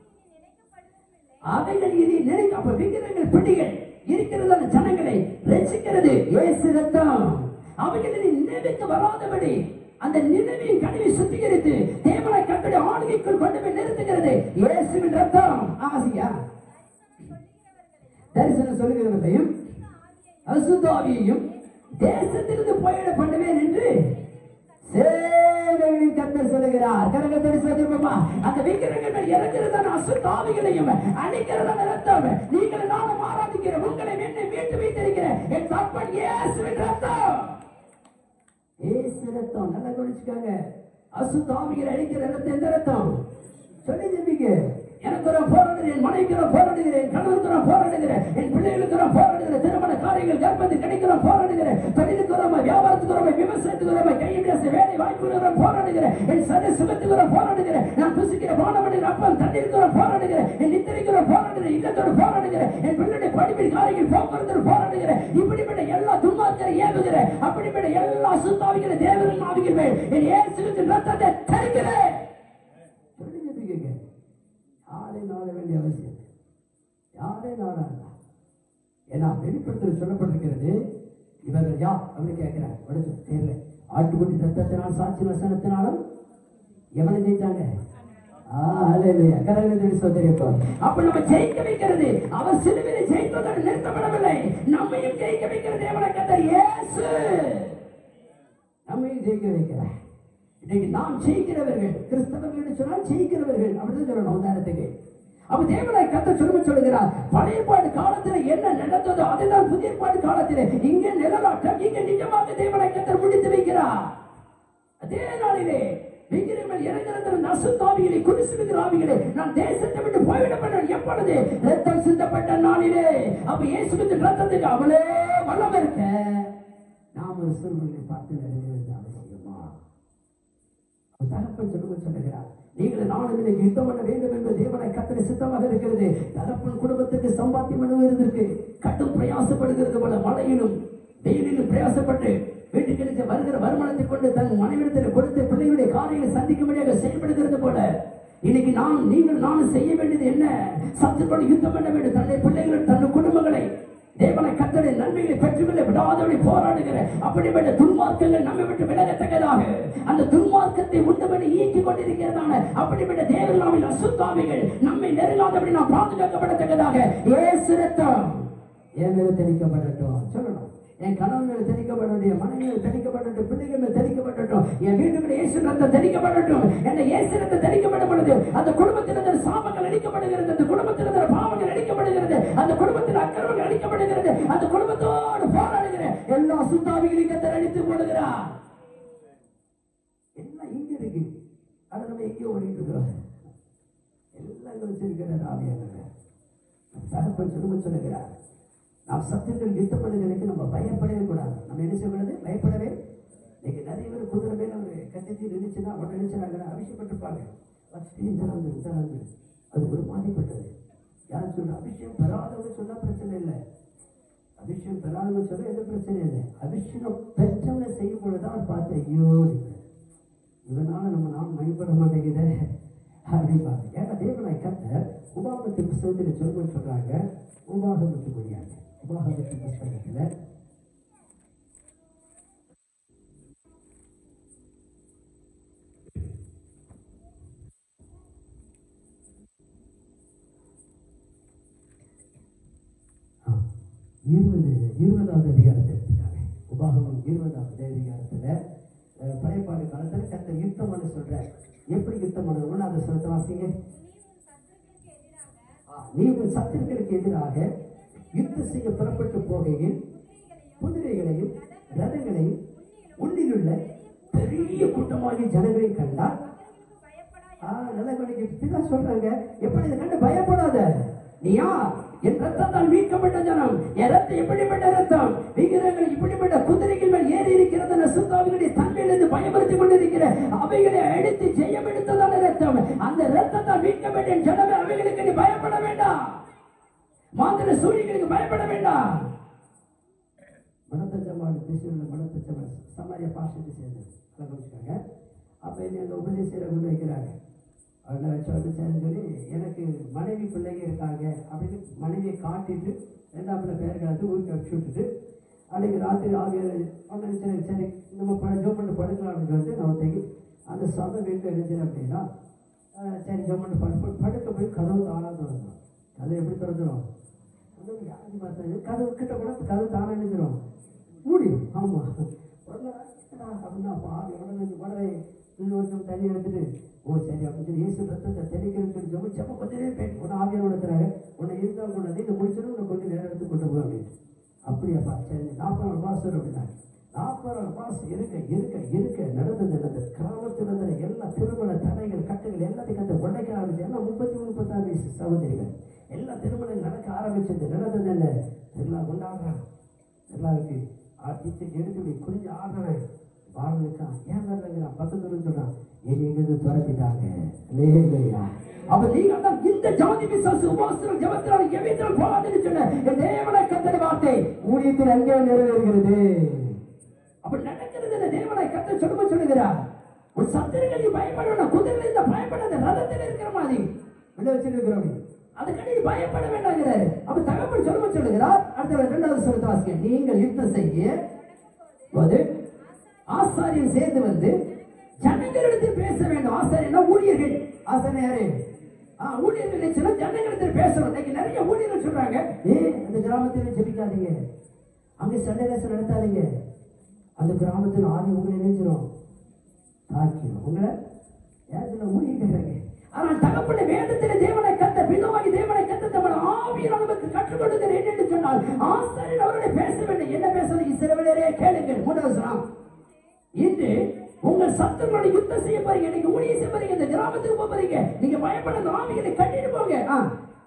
அவைகள் இனி நினைக்க அப்ப விக்கிரங்கள் பிடிகள் இருக்கிறதான ஜனங்களை ரசிக்கிறது இயேசு ரத்தம் அவைகள் இனி நினைவுக்கு வராதபடி அந்த நினைவின் கனிவை சுத்திகரித்து தேவனை கட்டளை ஆளுகைக்குள் கொண்டு போய் நிறுத்துகிறது இயேசுவின் ரத்தம் ஆசியா தரிசனம் சொல்லுகிறவர்களையும் அசுத்தாவியையும் தேசத்திலிருந்து போயிட பண்ணுவேன் என்று சேவைகளின் கர்த்தர் சொல்லுகிறார் கரகத்தடி சொல்லிருப்போமா அந்த விக்கிரகங்கள் இறங்குறதான அசுத்தாவிகளையும் அழிக்கிறதான ரத்தம் நீங்கள் நானும் ஆராதிக்கிற உங்களை என்னை மீட்டு வைத்திருக்கிற என் தப்பன் இயேசுவின் ரத்தம் இயேசு ரத்தம் நல்லா கவனிச்சுக்காங்க அசுத்தாவிகளை அழிக்கிற ரத்தம் எந்த ரத்தம் சொல்லி ஜெபிங்க எனக்கு ஒரு போராடுகிறேன் என் மனைவிக்கு ஒரு போராடுகிறேன் கணவனுக்கு ஒரு போராடுகிறேன் என் பிள்ளைகளுக்கு ஒரு போராடுகிறேன் திருமண காரியங்கள் கர்ப்பத்தில் கிடைக்கிற போராடுகிறேன் தொழிலுக்கு ஒரு வியாபாரத்துக்கு ஒரு விவசாயத்துக்கு ஒரு கையில் வேலை வாய்ப்புகள் ஒரு போராடுகிறேன் என் சரி சுகத்துக்கு ஒரு போராடுகிறேன் நான் புசிக்கிற பானமடைகிற அப்பம் தண்ணீருக்கு ஒரு போராடுகிறேன் என் நித்திரைக்கு ஒரு போராடுகிறேன் இல்லத்தோடு போராடுகிறேன் என் பிள்ளைடைய படிப்பின் காரியங்கள் போக்குவரத்து போராடுகிறேன் இப்படிப்பட்ட எல்லா துன்மார்க்கரை ஏவுகிறேன் அப்படிப்பட்ட எல்லா சுத்தாவிக்கிற தேவரின் ஆவிகள் என் இயேசுவின் ரத்தத்தை தருகிறேன் சொல்லி ஜெபிக்கங்க யாரை நாட வேண்டிய அவசியம் இல்லை. யாரை நாடாண்டா ஏன்னா வெளிப்படுத்தல் சொல்லப்பட்டிருக்கிறது இவர்கள் யா அப்படின்னு கேட்கிறார் உடச்சு தெரியல ஆட்டுக்குட்டி ரத்தத்தினால் சாட்சி வசனத்தினாலும் எவனை ஜெயிச்சாங்க அப்ப நம்ம ஜெயிக்க வைக்கிறது அவர் சிலுவையை ஜெயித்ததோடு நிறுத்தப்படவில்லை நம்மையும் ஜெயிக்க வைக்கிற தேவனை கத்தர் இயேசு நம்மையும் ஜெயிக்க வைக்கிறார் இன்னைக்கு நாம் ஜெயிக்கிறவர்கள் கிறிஸ்தவர்கள் என்று சொன்னால் ஜெயிக்கிறவர்கள் அப்படிதான் சொல்லணும் உதாரணத்துக்கு அப்ப தேவனை கத்த சொல்ல சொல்லுகிறார் பழைய பாடு காலத்துல என்ன நடந்ததோ அதுதான் புதிய பாடு காலத்திலே இங்க நிழலாட்டம் இங்க நிஜமாக தேவனை கத்தர் முடித்து வைக்கிறார் அதே நாளிலே விக்கிரங்கள் இறங்கிறத நசுத்தாவிகளை குடிசுகிற ஆவிகளே நான் தேசத்தை விட்டு போய்விடப்பட்டேன் எப்பொழுது ரத்தம் சிந்தப்பட்ட நாளிலே அப்ப இயேசுவின் ரத்தத்துக்கு அவளே வல்லம் இருக்க நாம் ஒரு சிறுவர்களை பார்த்து நடுங்கிறது அவசியமா அவர் தகப்பன் சொல்லுங்க சொல்லுகிறார் நீங்கள் நானும் இன்னைக்கு யுத்தம் பண்ண வேண்டும் என்பது தேவனை கத்தனை சித்தமாக இருக்கிறது தகப்பன் குடும்பத்துக்கு சம்பாத்தியம் பண்ணுவதற்கு கடும் பிரயாசப்படுகிறது போல மழையிலும் வெயிலிலும் பிரயாசப்பட்டு வீட்டுக்கு கிடைச்ச வருகிற வருமானத்தை கொண்டு தன் மனைவிடத்தில் கொடுத்து பிள்ளைகளுடைய காரியங்களை சந்திக்கும்படியாக செயல்படுகிறது போல இன்னைக்கு நாம் நீங்கள் நானும் செய்ய வேண்டியது என்ன சத்துக்களோடு யுத்தம் பண்ண வேண்டும் தன்னுடைய பிள்ளைகள் தன் குடும்பங்களை தேவனை கத்தனை நன்மைகளை பெற்றுக்கொள்ள விடாதபடி போராடுகிற அப்படிப்பட்ட துன்மார்க்கங்கள் நம்மை விட்டு விலகத்தக்கதாக அந்த துன்மார்க்கத்தை உண்டபடி ஈக்கிக் கொண்டிருக்கிறதான அப்படிப்பட்ட தேவனாவின் அசுத்தாவிகள் நம்மை நெருங்காதபடி நாம் பாதுகாக்கப்படத்தக்கதாக ஏசு ரத்தம் என் மேல தெளிக்கப்படட்டும் சொல்லணும் என் கணவன் மேல தெளிக்கப்படட்டும் என் மனைவி மேல தெளிக்கப்படட்டும் பிள்ளைகள் மேல தெளிக்கப்படட்டும் என் வீட்டுக்குள்ள இயேசு ரத்தம் தெளிக்கப்படட்டும் என்ன இயேசு ரத்தம் தெளிக்கப்படும் பொழுது அந்த குடும்பத்தில் இருக்கிற சாபங்கள் அழிக்கப்படுகிறது அந்த குடும்பத்தில் இருக்கிற பாவங்கள் அழிக்கப்படுகிறது அந்த குடும்பத்தில் அக்கிரமங்கள் அழிக்கப்படுகிறது அந்த குடும்பத்தோடு போராடுகிற எல்லா சுத்தாவிகளையும் கத்தர் அழித்து போடுகிறார் எல்லாம் இங்க இருக்கு அதை நம்ம எங்கேயோ ஓடிட்டு இருக்கிறோம் எல்லாம் வச்சிருக்கிற ஆவியாக தகப்பன் சொல்லுங்க சொல்லுகிறார் நாம் சத்துக்கள் யுத்தப்படுகிறதுக்கு நம்ம பயப்படவே கூடாது நம்ம என்ன செய்யக்கூடாது பயப்படவே இன்னைக்கு நிறைய பேர் குதிரை மேல ஒரு கட்டத்தில் நினைச்சுன்னா உடனே நினைச்சாங்க அவசியப்பட்டிருப்பாங்க வச்சுட்டு தராங்க தராங்க அது ஒரு மாதிரிப்பட்டது யார் சொல்ற அபிஷேகம் பெறாதவங்க சொன்னா பிரச்சனை இல்லை அபிஷேகம் பெறாதவங்க சொல்ல எந்த பிரச்சனை இல்லை அபிஷேகம் பெற்றவங்க செய்யும் பொழுதுதான் அவர் பார்த்து ஐயோ இவனால நம்ம நாம் மயப்பட மாட்டேங்குதே அப்படிம்பாங்க ஏன்னா தேவனை கத்த உபாகத்தின் புஸ்தகத்தில் சொல்ல சொல்றாங்க உபாகமத்து முடியாது உபாகமத்து புஸ்தகத்தில் ஆ, இருபது இருபதாவது அதிகாரத்தை எடுத்துக்காங்க உபாகமம் இருபதாவது அதிகாரத்துல அஹ், பழையப்பாடு காலத்துல கத்த யுத்தம் பண்ண சொல்றார் எப்படி யுத்தம் பண்ணணும்னு அதை சொல்ல வாசிங்க நீ உன் சத்துருக்களுக்கு எதிராக ஆ, நீ உன் சத்துருக்களுக்கு எதிராக யுத்தம் செய்ய புறப்பட்டு போகையில் குதிரைகளையும் ரதங்களையும் உன்னிலுள்ள பெரிய கூட்டமாகிய ஜனங்களை கண்டால் அவர்களுக்கு பயப்படாய் ஆ, நல்ல கவனிக்க. இப்படிதான் சொல்றாங்க எப்படி இதை கண்டு பயப்படாத நீ யார் என் ரத்தத்தால் மீட்கப்பட்ட ஜனம் என் ரத்தம் எப்படிப்பட்ட ரத்தம் விக்கிரங்கள் இப்படிப்பட்ட குதிரைகள் மேல் ஏறி இருக்கிறது சுத்தாவிகளுடைய தன்மையிலிருந்து பயமுறுத்தி கொண்டிருக்கிற அவைகளை அடித்து ஜெயம் எடுத்ததான ரத்தம் அந்த ரத்தத்தால் மீட்கப்பட்ட என் ஜனமே அவைகளுக்கு நீ பயப்பட வேண்டாம் மாந்திர சூரியங்களுக்கு பயப்பட வேண்டாம் மனத்தச்சமாடு திசையுள்ள மனத்தச்சமாடு சமாரிய பாஷத்தை சேர்ந்து அதை கவனிச்சுக்காங்க அப்போ என்னை அந்த உபதேசரை கொண்டு வைக்கிறாங்க அவனை வச்சு வந்து சேர்ந்து சொல்லி எனக்கு மனைவி பிள்ளைங்க இருக்காங்க அப்படின்னு மனைவியை காட்டிட்டு ரெண்டாம் பிள்ளை பேர் காத்து ஊருக்கு அனுப்பிச்சு விட்டுட்டு அன்னைக்கு ராத்திரி ஆகிய உடனே சரி சரி நம்ம ப ஜோம் பண்ணி படுக்கலாம் அப்படின்னு சொல்லிட்டு நான் ஒருத்தைக்கு அந்த சபை வீட்டில் இருந்துச்சு அப்படின்னா அஹ், சரி ஜோம் பண்ணி படு படுக்க போய் கதவு தானாக திறந்துடும் கதவு எப்படி திறந்துடும் கதவு யாரு பார்த்தா கதவு கிட்ட கூட கதவு தானே நினைச்சிடும் முடியும் ஆமா உடனே என்னடா அப்படின்னா பாவி உடனே உடனே இன்னும் கொஞ்சம் தண்ணி எடுத்துட்டு ஓ சரி அப்படின்னு சொல்லி இயேசு ரத்தத்தை தெளிக்கிறேன்னு சொல்லி ஜெபம் ஜெபம் கொஞ்ச நேரம் போயிட்டு உன்னை ஆவியான நடத்துறாங்க உன்னை இருந்தால் கொண்டு வந்து இதை முடிச்சிடும் உன்னை கொண்டு வேற இடத்துக்கு கொண்டு போய் அப்படின்னு அப்படியாப்பா சரி நாற்பது நாள் மாசம் அப்படின்னா நாற்பது நாள் மாசம் இருக்க இருக்க இருக்க நடந்தது நடந்தது கிராமத்தில் இருந்த எல்லா திருமண தடைகள் கட்டுகள் எல்லாத்தையும் கற்று உடைக்க ஆரம்பிச்சு எல்லாம் முப்பத்தி மூணு முப்பத்தாறு வயசு சகோதரிகள் எல்லா திருமணம் நடக்க ஆரம்பிச்சது நடந்தது என்ன எல்லாம் கொண்டாடுறாங்க எல்லாருக்கு அடிச்சு எடுத்து இப்படி குறிஞ்சு ஆடுறேன் வாழ்ந்துக்கா ஏன் வரலங்கிறான் பக்கத்துல சொல்றான் என்னை எங்கிருந்து துரத்திட்டாங்க இல்லையா அப்ப நீங்க அதான் இந்த ஜாதி விசுவாச உபாசனம் ஜபத்தினால எவ்விதம் போகாதுன்னு சொன்ன என் தேவனை கத்தன வார்த்தை ஊழியத்தில் அங்கே நிறைவேறுகிறது அப்ப நடக்கிறது என்ன தேவனை கத்த சொல்லும சொல்லுகிறார் ஒரு சத்திரங்கள் நீ பயப்படணும் குதிரையில இந்த பயப்படாத ரதத்தில் இருக்கிற மாதிரி வெளில வச்சிருக்கிறோம் அதுக்காண்டி நீ பயப்பட வேண்டாங்கிறாரு அப்ப தகவல் சொல்லும சொல்லுகிறார் அடுத்த இரண்டாவது சொல்லுறது வாசிக்க நீங்கள் யுத்தம் செய்ய போது ஆசாரியன் சேர்ந்து வந்து ஜனங்களிடத்தில் பேச வேண்டும் ஆசாரியனா ஊழியர்கள் ஆசாரியன் யாரு ஆ, ஊழியர்கள் நினைச்சுன்னா ஜனங்களிடத்தில் பேசணும் இன்னைக்கு நிறைய ஊழியர்கள் சொல்றாங்க ஏ அந்த கிராமத்தில் ஜெபிக்காதீங்க அங்க சண்டை நேசம் நடத்தாதீங்க அந்த கிராமத்தில் ஆவி உங்களை நினைச்சிடும் தாக்கிடும் உங்களை யார் சொல்ல ஊழியர்கள் ஆனால் தகப்பன வேதத்தில் தேவனை கத்த பிதமாகி தேவனை கத்த தமிழ் ஆவியில் நமக்கு கற்றுக் கொடுக்கிற என்று சொன்னால் ஆசாரியர் அவருடைய பேச வேண்டும் என்ன பேசணும் இஸ்ரவேலரே கேளுங்கள் மூணாவது சொன்னான் இன்று உங்கள் சத்துருடைய யுத்தம் செய்ய போறீங்க நீங்க ஊழியம் செய்ய போறீங்க இந்த கிராமத்துக்கு போக போறீங்க நீங்க பயப்படாத ஆவிகளை கட்டிட்டு போங்க ஆ.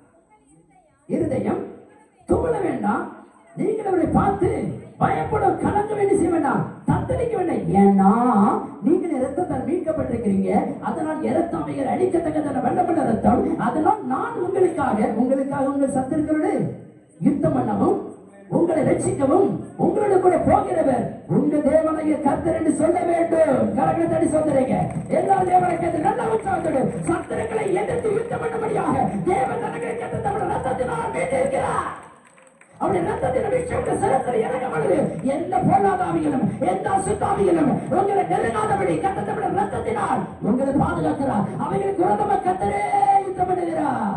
இருதயம் துவள வேண்டாம் நீங்கள் அவரை பார்த்து பயப்படும் கலங்க வேண்டி செய்ய வேண்டாம் தத்தளிக்க வேண்டாம் ஏன்னா நீங்கள் இரத்தத்தால் மீட்கப்பட்டிருக்கிறீங்க அதனால் இரத்தமைகள் அழிக்கத்தக்கதான வெள்ளப்பட்ட ரத்தம் அதனால் நான் உங்களுக்காக உங்களுக்காக உங்கள் சத்துருக்களோடு யுத்தம் பண்ணவும் உங்களை ரட்சிக்கவும் உங்களோட கூட போகிறவர் உங்க தேவனைய கர்த்தர் என்று சொல்ல வேண்டும் கரங்களை தடி சொல்றீங்க எல்லா தேவனை கேட்டு நல்ல உற்சாகத்தோடு சத்துருக்களை எதிர்த்து யுத்தம் பண்ணும்படியாக தேவன் தனக்கு கேட்ட தமிழ் ரத்தத்தினால் மீட்டிருக்கிறார் அவருடைய ரத்தத்தின் அபிஷேகத்தை சிரத்தில் இறங்கப்படுது எந்த பொருளாதாவிகளும் எந்த அசுத்தாவிகளும் உங்களை நெருங்காதபடி கத்த தமிழ் ரத்தத்தினால் உங்களை பாதுகாக்கிறார் அவைகளுக்கு விரோதமா கத்தரே யுத்தம் பண்ணுகிறார்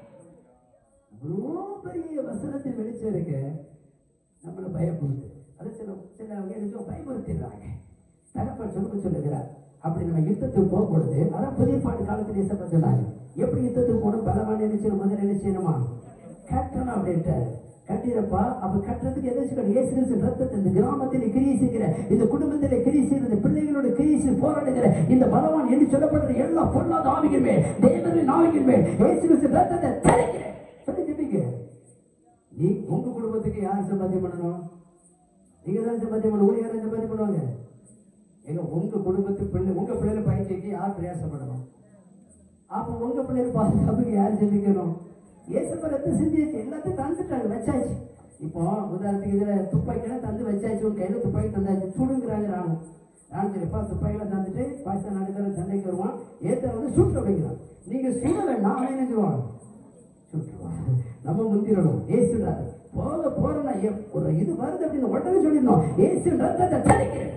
இவ்வளோ பெரிய வசனத்தின் வெளிச்சம் இருக்கு நம்மளை பயப்படுது அது சில சிலவங்க நிஜம் பயமுறுத்திடுறாங்க தகப்பன் சொல்ல சொல்லுகிறார் அப்படி நம்ம யுத்தத்துக்கு போகும்பொழுது அதான் புதிய பாட்டு காலத்தில் இசப்ப சொன்னாங்க எப்படி யுத்தத்துக்கு போகணும் பலமான நினைச்சு முதல்ல என்ன செய்யணுமா கட்டணும் அப்படின்ட்டாரு கட்டிடப்பா அப்ப கட்டுறதுக்கு எதை சொல்லணும் இயேசு கிறிஸ்து ரத்தத்தை இந்த கிராமத்தில் கிரியை செய்கிற இந்த குடும்பத்தில் கிரியை செய்கிற பிள்ளைகளோட கிரியை செய்து போராடுகிற இந்த பலவான் என்று சொல்லப்படுற எல்லா பொருளாத ஆவிகளுமே தேவரின் ஆவிகளுமே இயேசு கிறிஸ்து ரத்தத்தை தெளிக்கிறேன் சொல்லி ஜெபிக்க நீ உங்க குடும்பத்துக்கு யார் சம்பாத்தியம் பண்ணணும் நீங்க தான் சம்பாத்தியம் பண்ணணும் ஊழியர் சம்பாத்தியம் பண்ணுவாங்க எங்க உங்க குடும்பத்து பிள்ளை உங்க பிள்ளைகளை படிக்க யார் பிரயாசப்படணும் அப்ப உங்க பிள்ளைகள் பாதுகாப்புக்கு யார் ஜெபிக்கணும் ஏசப்ப ரத்த சிந்தியாச்சு எல்லாத்தையும் தந்துட்டாங்க வச்சாச்சு இப்போ உதாரணத்துக்கு இதுல துப்பாக்கியெல்லாம் தந்து வச்சாச்சு உன் கையில துப்பாக்கி தந்தாச்சு சுடுங்கிறாங்க ராணும் ராணும் சரிப்பா துப்பாக்கியில தந்துட்டு பாகிஸ்தான் நாட்டுக்கார சண்டைக்கு வருவான் ஏத்த வந்து சுட்டு அப்படிங்கிறான் நீங்க சுட வேண்டாம் அவன் என்ன சொல்லுவான் சுட்டுருவான் நம்ம முந்திரணும் ஏசுடாரு போக போறனா ஒரு இது வருது அப்படின்னு உடனே சொல்லிடணும் ஏசு ரத்தத்தை தரிக்கிறேன்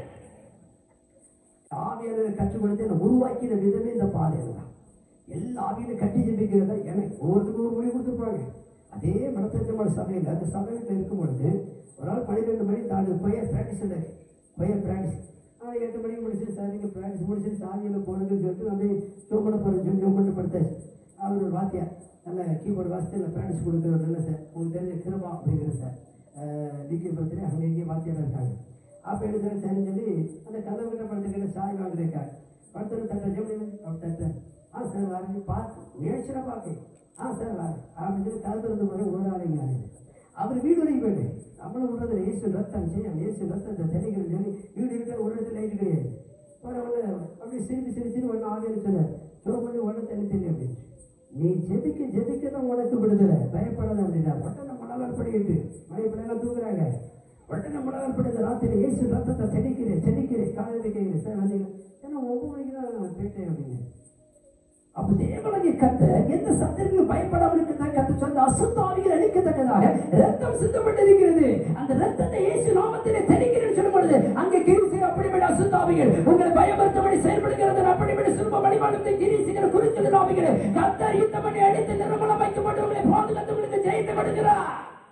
ஆவியாளரை கற்றுக் கொடுத்து என்னை உருவாக்கின விதமே இந்த பாதையில் தான் எல்லா ஆவியிலும் கட்டி ஜெபிக்கிறதா எனக்கு ஒவ்வொருத்தருக்கும் ஒரு மொழி கொடுத்துருப்பாங்க அதே மடத்தச்சமான சபையில் அந்த சபையில் இருக்கும் பொழுது ஒரு நாள் பன்னிரெண்டு மணி தாண்டு பையன் பிராக்டிஸ் பையன் பிராக்டிஸ் ஆனால் எட்டு மணிக்கு முடிச்சு சரிங்க ப்ராக்டிஸ் முடிச்சுட்டு சாமியில் போனதுன்னு சொல்லிட்டு அப்படியே சோம்பட போகிறேன் சொல்லி சோம்பட்டு படுத்தாச்சு அவர் ஒரு வாத்தியார் நல்ல கீபோர்டு வாசித்து இல்லை ப்ராக்டிஸ் கொடுக்குற நல்ல சார் உங்களுக்கு தெரிஞ்ச கிருபா அப்படிங்கிற சார் டிகிரி படுத்துட்டு அங்கே இங்கேயே வாத்தியார் இருக்காங்க அப்போ என்ன சார் சரின்னு சொல்லி அந்த கதவு கிட்ட படுத்துக்கிட்ட சாய் வாங்கிருக்காங்க படுத்துட்டு தட்ட ஜெமினி அப்படி தட்ட ஆ சார் வரேன் பார்த்து நேச்சரை பார்க்க ஆ சார் வரேன் அப்படின்னு சொல்லி கதவு திறந்து போகிற ஒரு ஆளுங்க அவர் வீடு வரைக்கும் போயிட்டு நம்மளும் விடுறதுல இயேசு ரத்தம் செய்யும் இயேசு ரத்தத்தை தெளிக்கிறேன்னு சொல்லி வீடு இருக்கிற ஒரு இடத்துல லைட்டு கிடையாது போன உடனே அப்படியே சிரிப்பு சிரிச்சு ஒன்று ஆவியில் சொன்னார் ஜோ பண்ணி ஒன்றும் தண்ணி தெரியும் அப்படின்னு நீ ஜெபிக்க ஜெபிக்க தான் உனக்கு விடுதலை பயப்படாத அப்படின்னா ஒட்டனை மணலால் படிக்கிட்டு மழை பிள்ளைங்க தூங்குறாங்க ஒட்டனை மணலால் படித்த ராத்திரி இயேசு ரத்தத்தை தெளிக்கிறேன் தெளிக்கிறேன் காலையில் கேட்கிறேன் சார் வந்தீங்க ஏன்னா ஒவ்வொரு மணிக்கு தான் நான் போயிட்டேன் அப்படின்னு அப்ப தேவனுடைய கத்தர் எந்த சத்தர்களும் பயப்படாமல் இருக்கிறதா கத்த சொந்த அசுத்தாவிகள் அழிக்கத்தக்கதாக ரத்தம் சிந்தப்பட்டிருக்கிறது அந்த ரத்தத்தை இயேசு நாமத்திலே தெளிக்கிறேன்னு சொல்லும் பொழுது அங்கே கிரிசை அப்படிப்பட்ட அசுத்தாவிகள் உங்களை பயப்படுத்தபடி செயல்படுகிறது அப்படிப்பட்ட சிற்ப வழிபாடு கிரிசுகிற குறிச்சது நாவிகள் கத்தர் இந்த மணி அடித்து நிர்மலம் வைக்கப்பட்டு உங்களை பாதுகாத்து உங்களுக்கு ஜெயித்து விடுகிறார்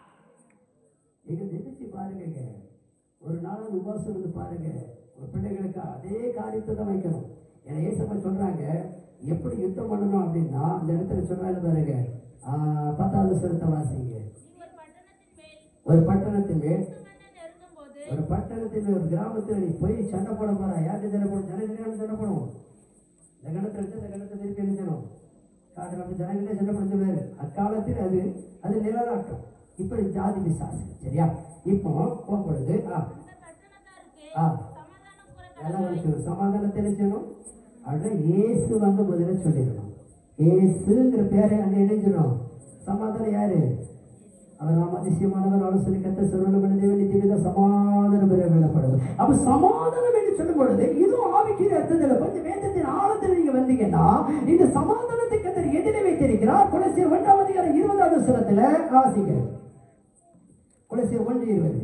நீங்க நினைச்சு பாருங்க ஒரு நாள் உபவாசம் இருந்து பாருங்க உங்க பிள்ளைகளுக்கு அதே காரியத்தை தான் வைக்கணும் ஏன்னா ஏசப்பா சொல்றாங்க எப்படி யுத்தம் பண்ணணும் அப்படின்னா அந்த இடத்துல சொல்றாங்க பாருங்க ஆஹ், பத்தாவது சுரத்தை வாசிங்க நீ ஒரு பட்டணத்தின் மேல் ஒரு பட்டணத்தின் மேல் சுமந்து நெருங்கும் போது ஒரு பட்டணத்தின் ஒரு கிராமத்தில் நீ போய் சண்டை போட போறா யாருக்கு சண்டை போடும் ஜனங்களே சண்டை போடுவோம் இந்த கணத்தை எடுத்து இந்த கணத்தை திருப்பி எழுதணும் காட்டில் அப்படி ஜனங்களே சண்டை போட சொல்லுவாரு அக்காலத்தில் அது அது நிழலாட்டம் இப்படி ஜாதி விசாசம் சரியா இப்போ போகும்பொழுது ஆ அந்த பட்டணத்தாருக்கு ஆ. சமாதானம் நல்லா கூற வச்சுக்கணும் சமாதானம் தெரிஞ்சிடணும் அப்படின்னா இயேசு வந்து முதல்ல சொல்லிடணும் இயேசுங்கிற பேரை அங்க எழுதிடணும் சமாதானம் யாரு அவர் நாம் அதிசயமானவர் ஆலோசனை கத்த சொல்வன தேவன் நித்தியமித சமாதானம் பெற வேண்டப்படுது அப்ப சமாதானம் என்று சொல்லும் பொழுது இதுவும் ஆவிக்கிற அர்த்தத்தில் கொஞ்சம் வேதத்தின் ஆழத்தில் நீங்க வந்தீங்கன்னா இந்த சமாதானத்தை கத்தர் எதிரே வைத்திருக்கிறார் குலசியர் ஒன்றாம் அதிகாரம் இருபதாவது சிலத்துல வாசிங்க குலசியர் ஒன்று இருபது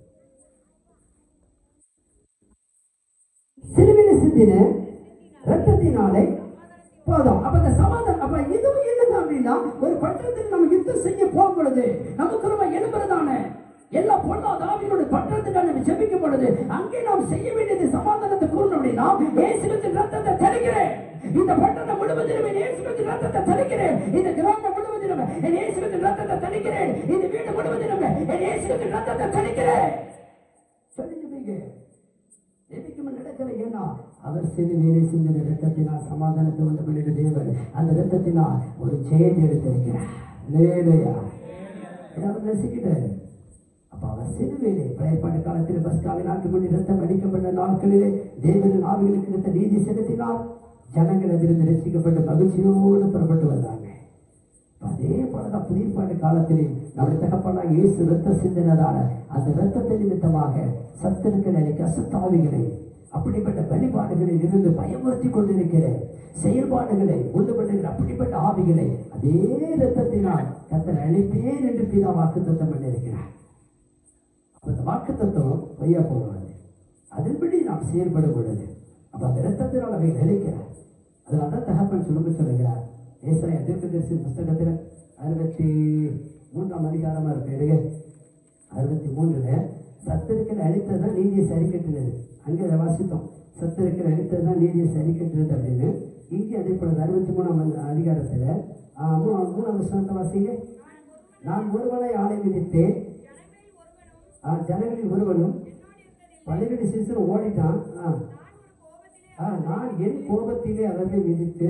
சிலுவையில் சிந்தின ரத்தத்தினாலே போதும் அப்ப இந்த சமாதானம் அப்ப இதுவும் என்னது அப்படின்னா ஒரு பட்டணத்தில் நம்ம யுத்தம் செய்ய போகும் பொழுது நமக்கு ரொம்ப எழுப்புறதான எல்லா பொண்ணாத ஆவியோட பட்டணத்தில் நம்ம ஜெபிக்கும் பொழுது அங்கே நாம் செய்ய வேண்டியது சமாதானத்தை கூறணும் அப்படின்னா இயேசுவின் ரத்தத்தை தெளிக்கிறேன் இந்த பட்டணம் முழுவதிலும் என் இயேசுவின் ரத்தத்தை தெளிக்கிறேன் இந்த கிராமம் முழுவதிலும் என் இயேசுவின் ரத்தத்தை தெளிக்கிறேன் இந்த வீடு முழுவதிலும் என் இயேசுவின் ரத்தத்தை தெளிக்கிறேன் சொல்லி ஜெபிங்க ஜெபிக்கும் நடக்கிற ஏன்னா அவர் சிறுவேலை சிந்தின ரத்தத்தினால் சமாதானத்தை உண்டு பண்ணிட்டு தேவன் அந்த ரத்தத்தினால் ஒரு ஜெயத்தை எடுத்திருக்கிறார் லேலையா அவர் ரசிக்கிட்டாரு அப்ப அவர் சிறுவேலை பழையப்பாட்டு காலத்தில் பஸ்காவின் நாட்டுப்படி ரத்தம் அடிக்கப்பட்ட நாட்களிலே தேவனின் ஆவிகளுக்கு இருந்த நீதி செலுத்தினார் ஜனங்கள் அதிலிருந்து ரசிக்கப்பட்டு மகிழ்ச்சியோடு புறப்பட்டு வந்தாங்க அதே போலதான் புதிய பாட்டு காலத்திலே நம்முடைய தகப்பனாக இயேசு ரத்த சிந்தினதான அந்த ரத்தத்தை நிமித்தமாக சத்துருக்கள் அளிக்க அசுத்தாவிகளை அப்படிப்பட்ட வழிபாடுகளில் இருந்து பயமுறுத்தி கொண்டிருக்கிற செயல்பாடுகளை உண்டு பண்ணுகிற அப்படிப்பட்ட ஆவிகளை அதே ரத்தத்தினால் கத்தர் அழிப்பேன் என்று பிதா வாக்கு தத்தம் பண்ணியிருக்கிறார் அப்ப அந்த வாக்கு தத்துவம் பொய்யா போகாது அதன்படி நாம் செயல்படும் பொழுது அப்ப அந்த ரத்தத்தினால் அவை நிலைக்கிறார் அதனால தான் தகப்பன் சொல்லுங்க சொல்லுகிறார் ஏசாய தீர்க்கதரிசி புஸ்தகத்தில் அறுபத்தி மூன்றாம் அதிகாரமா இருக்கு எடுங்க அறுபத்தி மூணுல சத்துருக்கள் அழித்ததான் நீதியை சரி கட்டுறது அங்கே அதை வாசித்தோம் சத்துருக்கள் அழித்ததான் நீதியை சரி கட்டுறது அப்படின்னு இங்கே அதே போல அறுபத்தி மூணாம் அதி- அதிகாரத்துல ஆ, மூணு- மூணாவது வசனத்தை வாசிங்க நான் ஒருவனை ஆணை விதித்தேன் ஆ, ஜனங்களில் ஒருவனும் பன்னிரெண்டு சீசன் ஓடிட்டான் ஆ. ஆ, நான் என் கோபத்திலே அவர்களை மிதித்து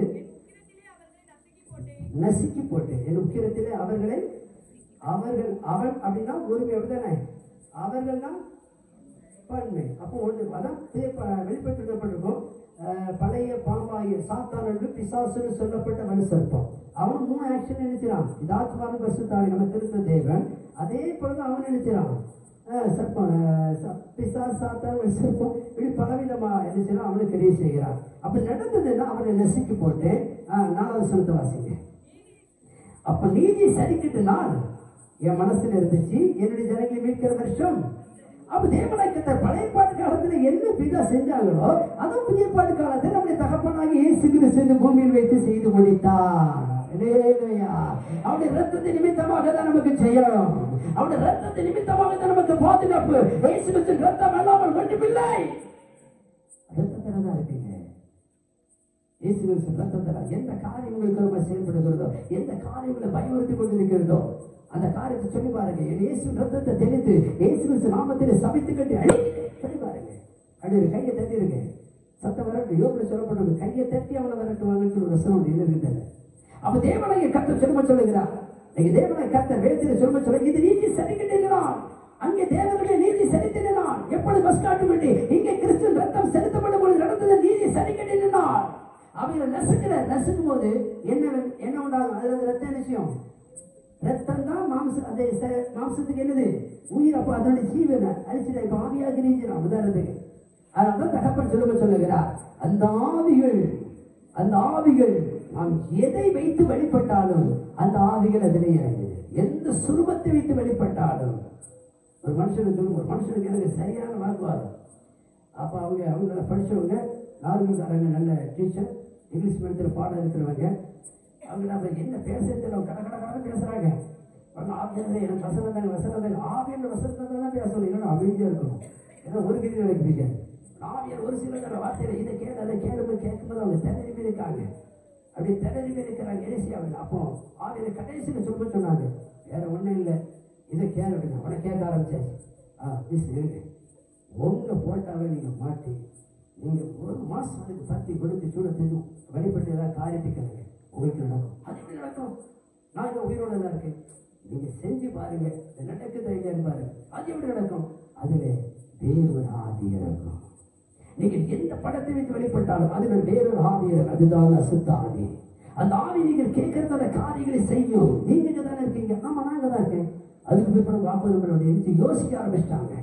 நசுக்கி போட்டேன் என் உக்கிரத்திலே அவர்களை அவர்கள் அவன் அப்படின்னா ஒருமை அப்படிதானே அவர்கள்னா பன்மை அப்போ ஒன்று அதான் வெளிப்படுத்தப்பட்டிருக்கும் அஹ், பழைய பாம்பாகிய சாத்தான் என்று பிசாசுன்னு சொல்லப்பட்ட வலு சர்ப்பம் அவன் மூணு ஆக்ஷன் நினைச்சான் இது ஆத்மான பரிசுத்தாவி நம்ம திருத்த தேவன் அதே போலதான் அவன் நினைச்சான் அஹ், சர்ப்பம் அஹ், ச- பிசாசு சாத்தான் வலு சர்ப்பம் இப்படி பலவிதமா நினைச்சான் அவனுக்கு கிரியை செய்கிறான் அப்படி நடந்ததுன்னா அவனை நசுக்கி போட்டு அஹ், நாலாவது சொன்னத்தை வாசிங்க அப்ப நீதி சரிக்கிட்டு நாள் என் மனசுல இருந்துச்சு என்னுடைய ஜனங்களை மீட்கிற வருஷம் அப்ப தேவநாயக்கத்தை பழைய பாட்டு காலத்துல என்ன பிதா செஞ்சாங்களோ அதுவும் புதிய பாட்டு காலத்தில் நம்முடைய தகப்பனாகி இயேசு கிறிஸ்து இந்த பூமியில் வைத்து செய்து முடித்தார் அல்லேலூயா. அவருடைய ரத்தத்தை நிமித்தமாக தான் நமக்கு செய்யணும் அவருடைய ரத்தத்தை நிமித்தமாக தான் நமக்கு பாதுகாப்பு இயேசு கிறிஸ்துவின் ரத்தம் இல்லாமல் ஒன்றுமில்லை ரத்தத்துல தான் இருக்குங்க இயேசு கிறிஸ்து ரத்தத்தில் எந்த காரியம் உங்களுக்கு ரொம்ப செயல்படுகிறதோ எந்த காரியங்களை பயமுறுத்தி கொண்டிருக்கிறதோ அந்த காரியத்தை சொல்லி பாருங்க என் இயேசு ரத்தத்தை தெளித்து இயேசு கிறிஸ்து நாமத்தில் சபித்து கட்டி அழித்து சொல்லி பாருங்க அப்படி ஒரு கையை தட்டி இருக்கு சத்தம் வரட்டு யோகில் சொல்லப்பட்டது கையை தட்டி அவனை வரட்டுவாங்கன்னு சொல்லி ரசம் ஒன்று எழுதிருக்குது அப்ப தேவனைய கத்த சொல்லும சொல்லுகிறார் நீங்க தேவனை கத்த வேத்திர சொல்லும சொல்ல இது நீதி சரி கட்டினான் அங்கே தேவனுடைய நீதி செலுத்தினான் எப்பொழுது பஸ் காட்டுப்பட்டு இங்கே கிறிஸ்துவின் ரத்தம் செலுத்தப்படும் பொழுது நடந்தது நீதி சரி கட்டினான் அவங்க நசுக்கிற நசுக்கும் போது என்ன என்ன உண்டாகும் அதுல வந்து ரத்தம் என்ன செய்யும் ரத்தம் தான் மாம்சம் அந்த ச- மாம்சத்துக்கு என்னது உயிர் அப்ப அதனுடைய ஜீவனை அழிச்சிட இப்ப ஆவியாக கிரீஞ்சிடும் உதாரணத்துக்கு அதனால தகப்பன் சொல்லுங்க சொல்லுகிறார் அந்த ஆவிகள் அந்த ஆவிகள் நாம் எதை வைத்து வெளிப்பட்டாலும் அந்த ஆவிகள் அதிலே இறங்குது எந்த சுரூபத்தை வைத்து வெளிப்பட்டாலும் ஒரு மனுஷனுக்கு சொல்லுங்க ஒரு மனுஷனுக்கு எனக்கு சரியான வாக்குவாதம் அப்போ அவங்க அவங்கள படிச்சவங்க நார்மல்காரங்க நல்ல டீச்சர் இங்கிலீஷ் மீடியத்தில் பாடம் இருக்கிறவங்க அவங்க நம்ம என்ன பேசுறது அவங்க கட கட கட பேசுறாங்க அவங்க ஆவியானே எனக்கு வசனம் தாங்க வசனம் தாங்க ஆவியான வசனத்தை தான் பேசணும் இல்லைன்னா அமைதியாக இருக்கணும் ஏன்னா ஒரு கிட்ட எனக்கு பிடிக்காது ஆவியர் ஒரு சில வார்த்தையில இதை கேளு அதை கேளும்போது கேட்கும்போது அவங்க திணறி இருக்காங்க அப்படி திணறி இருக்கிறாங்க ஏசியாவில் அப்போ ஆவியர் கடைசியில் சொல்ல சொன்னாங்க வேற ஒன்றும் இல்லை இதை கேளு அப்படின்னு அவனை கேட்க ஆரம்பிச்சாச்சு ஆ மிஸ் இருங்க உங்க போட்டாவை நீங்க மாட்டி நீங்க ஒரு மாசம் அதுக்கு பத்தி கொடுத்து சூட தெரியும் வழிபட்டு ஏதாவது காரியத்தை கேளுங்க உங்களுக்கு நடக்கும் அது எப்படி நடக்கும் நான் இங்க உயிரோட தான் இருக்கேன் நீங்க செஞ்சு பாருங்க இது நடக்குதா இல்லையான்னு பாருங்க அது எப்படி நடக்கும் அதுல வேறொரு ஆதி இருக்கும் நீங்க எந்த படத்தை வைத்து வெளிப்பட்டாலும் அதுல வேறொரு ஆவி இருக்கு அதுதான் அசுத்த ஆவி அந்த ஆவி நீங்கள் கேட்கறதான காரியங்களை செய்யும் நீங்க இங்க தானே இருக்கீங்க ஆமா நான் இங்க தான் இருக்கேன் அதுக்கு பிற்பாடு வாக்குறுதி எழுதி யோசிக்க ஆரம்பிச்சிட்டாங்க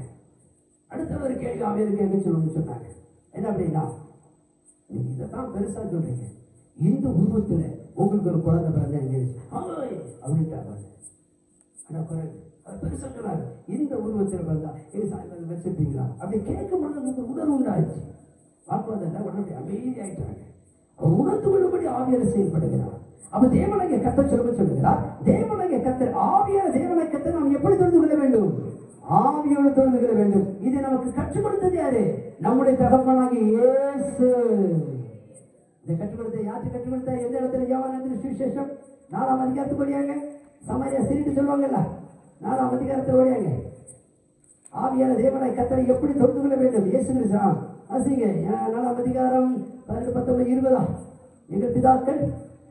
அடுத்த ஒரு கேள்வி ஆவியர் கேட்க சொல்லணும்னு சொன்னாங்க என்ன அப்படின்னா நீங்க இதைத்தான் பெருசா சொல்றீங்க இந்த உருவத்துல உங்களுக்கு ஒரு குழந்தை பிறந்த அப்படின்ட்டாங்க ஆனா குரல் அது பெருசா சொன்னாரு இந்த உருவத்தில் பிறந்தா இது சாயந்தரம் வச்சிருப்பீங்களா அப்படி கேட்கும் பொழுது உங்களுக்கு உணர்வு உண்டாச்சு வாக்குவாதம் இல்லை உடனே அமைதி ஆயிட்டாங்க அவர் உணர்ந்து கொள்ளும்படி ஆவியர் செயல்படுகிறார் அப்ப தேவனைய கத்த சொல்ல சொல்லுகிறார் தேவனைய கத்த ஆவியான தேவனை கத்த நாம் எப்படி தெரிந்து கொள்ள வேண்டும் ஆவியோடு தெரிந்து கொள்ள வேண்டும் இதை நமக்கு கற்றுக் கொடுத்தது யாரு நம்முடைய தகப்பனாகிய இயேசு இதை கற்றுக் கொடுத்த யாருக்கு கற்றுக் கொடுத்தா எந்த இடத்துல யோவானந்தின் சுவிசேஷம் நாலாம் அதிகாரத்துக்கு ஓடியாங்க சமாரியா சிரிட்டு சொல்லுவாங்கல்ல நாலாம் அதிகாரத்தில் ஓடியாங்க ஆவியான தேவனை கத்தரை எப்படி தொழுது கொள்ள வேண்டும் இயேசு கிறிஸ்து ஆ, வாசிங்க ஏன் நாலாம் அதிகாரம் பதினெட்டு பத்தொன்பது இருபதா எங்கள் பிதாக்கள்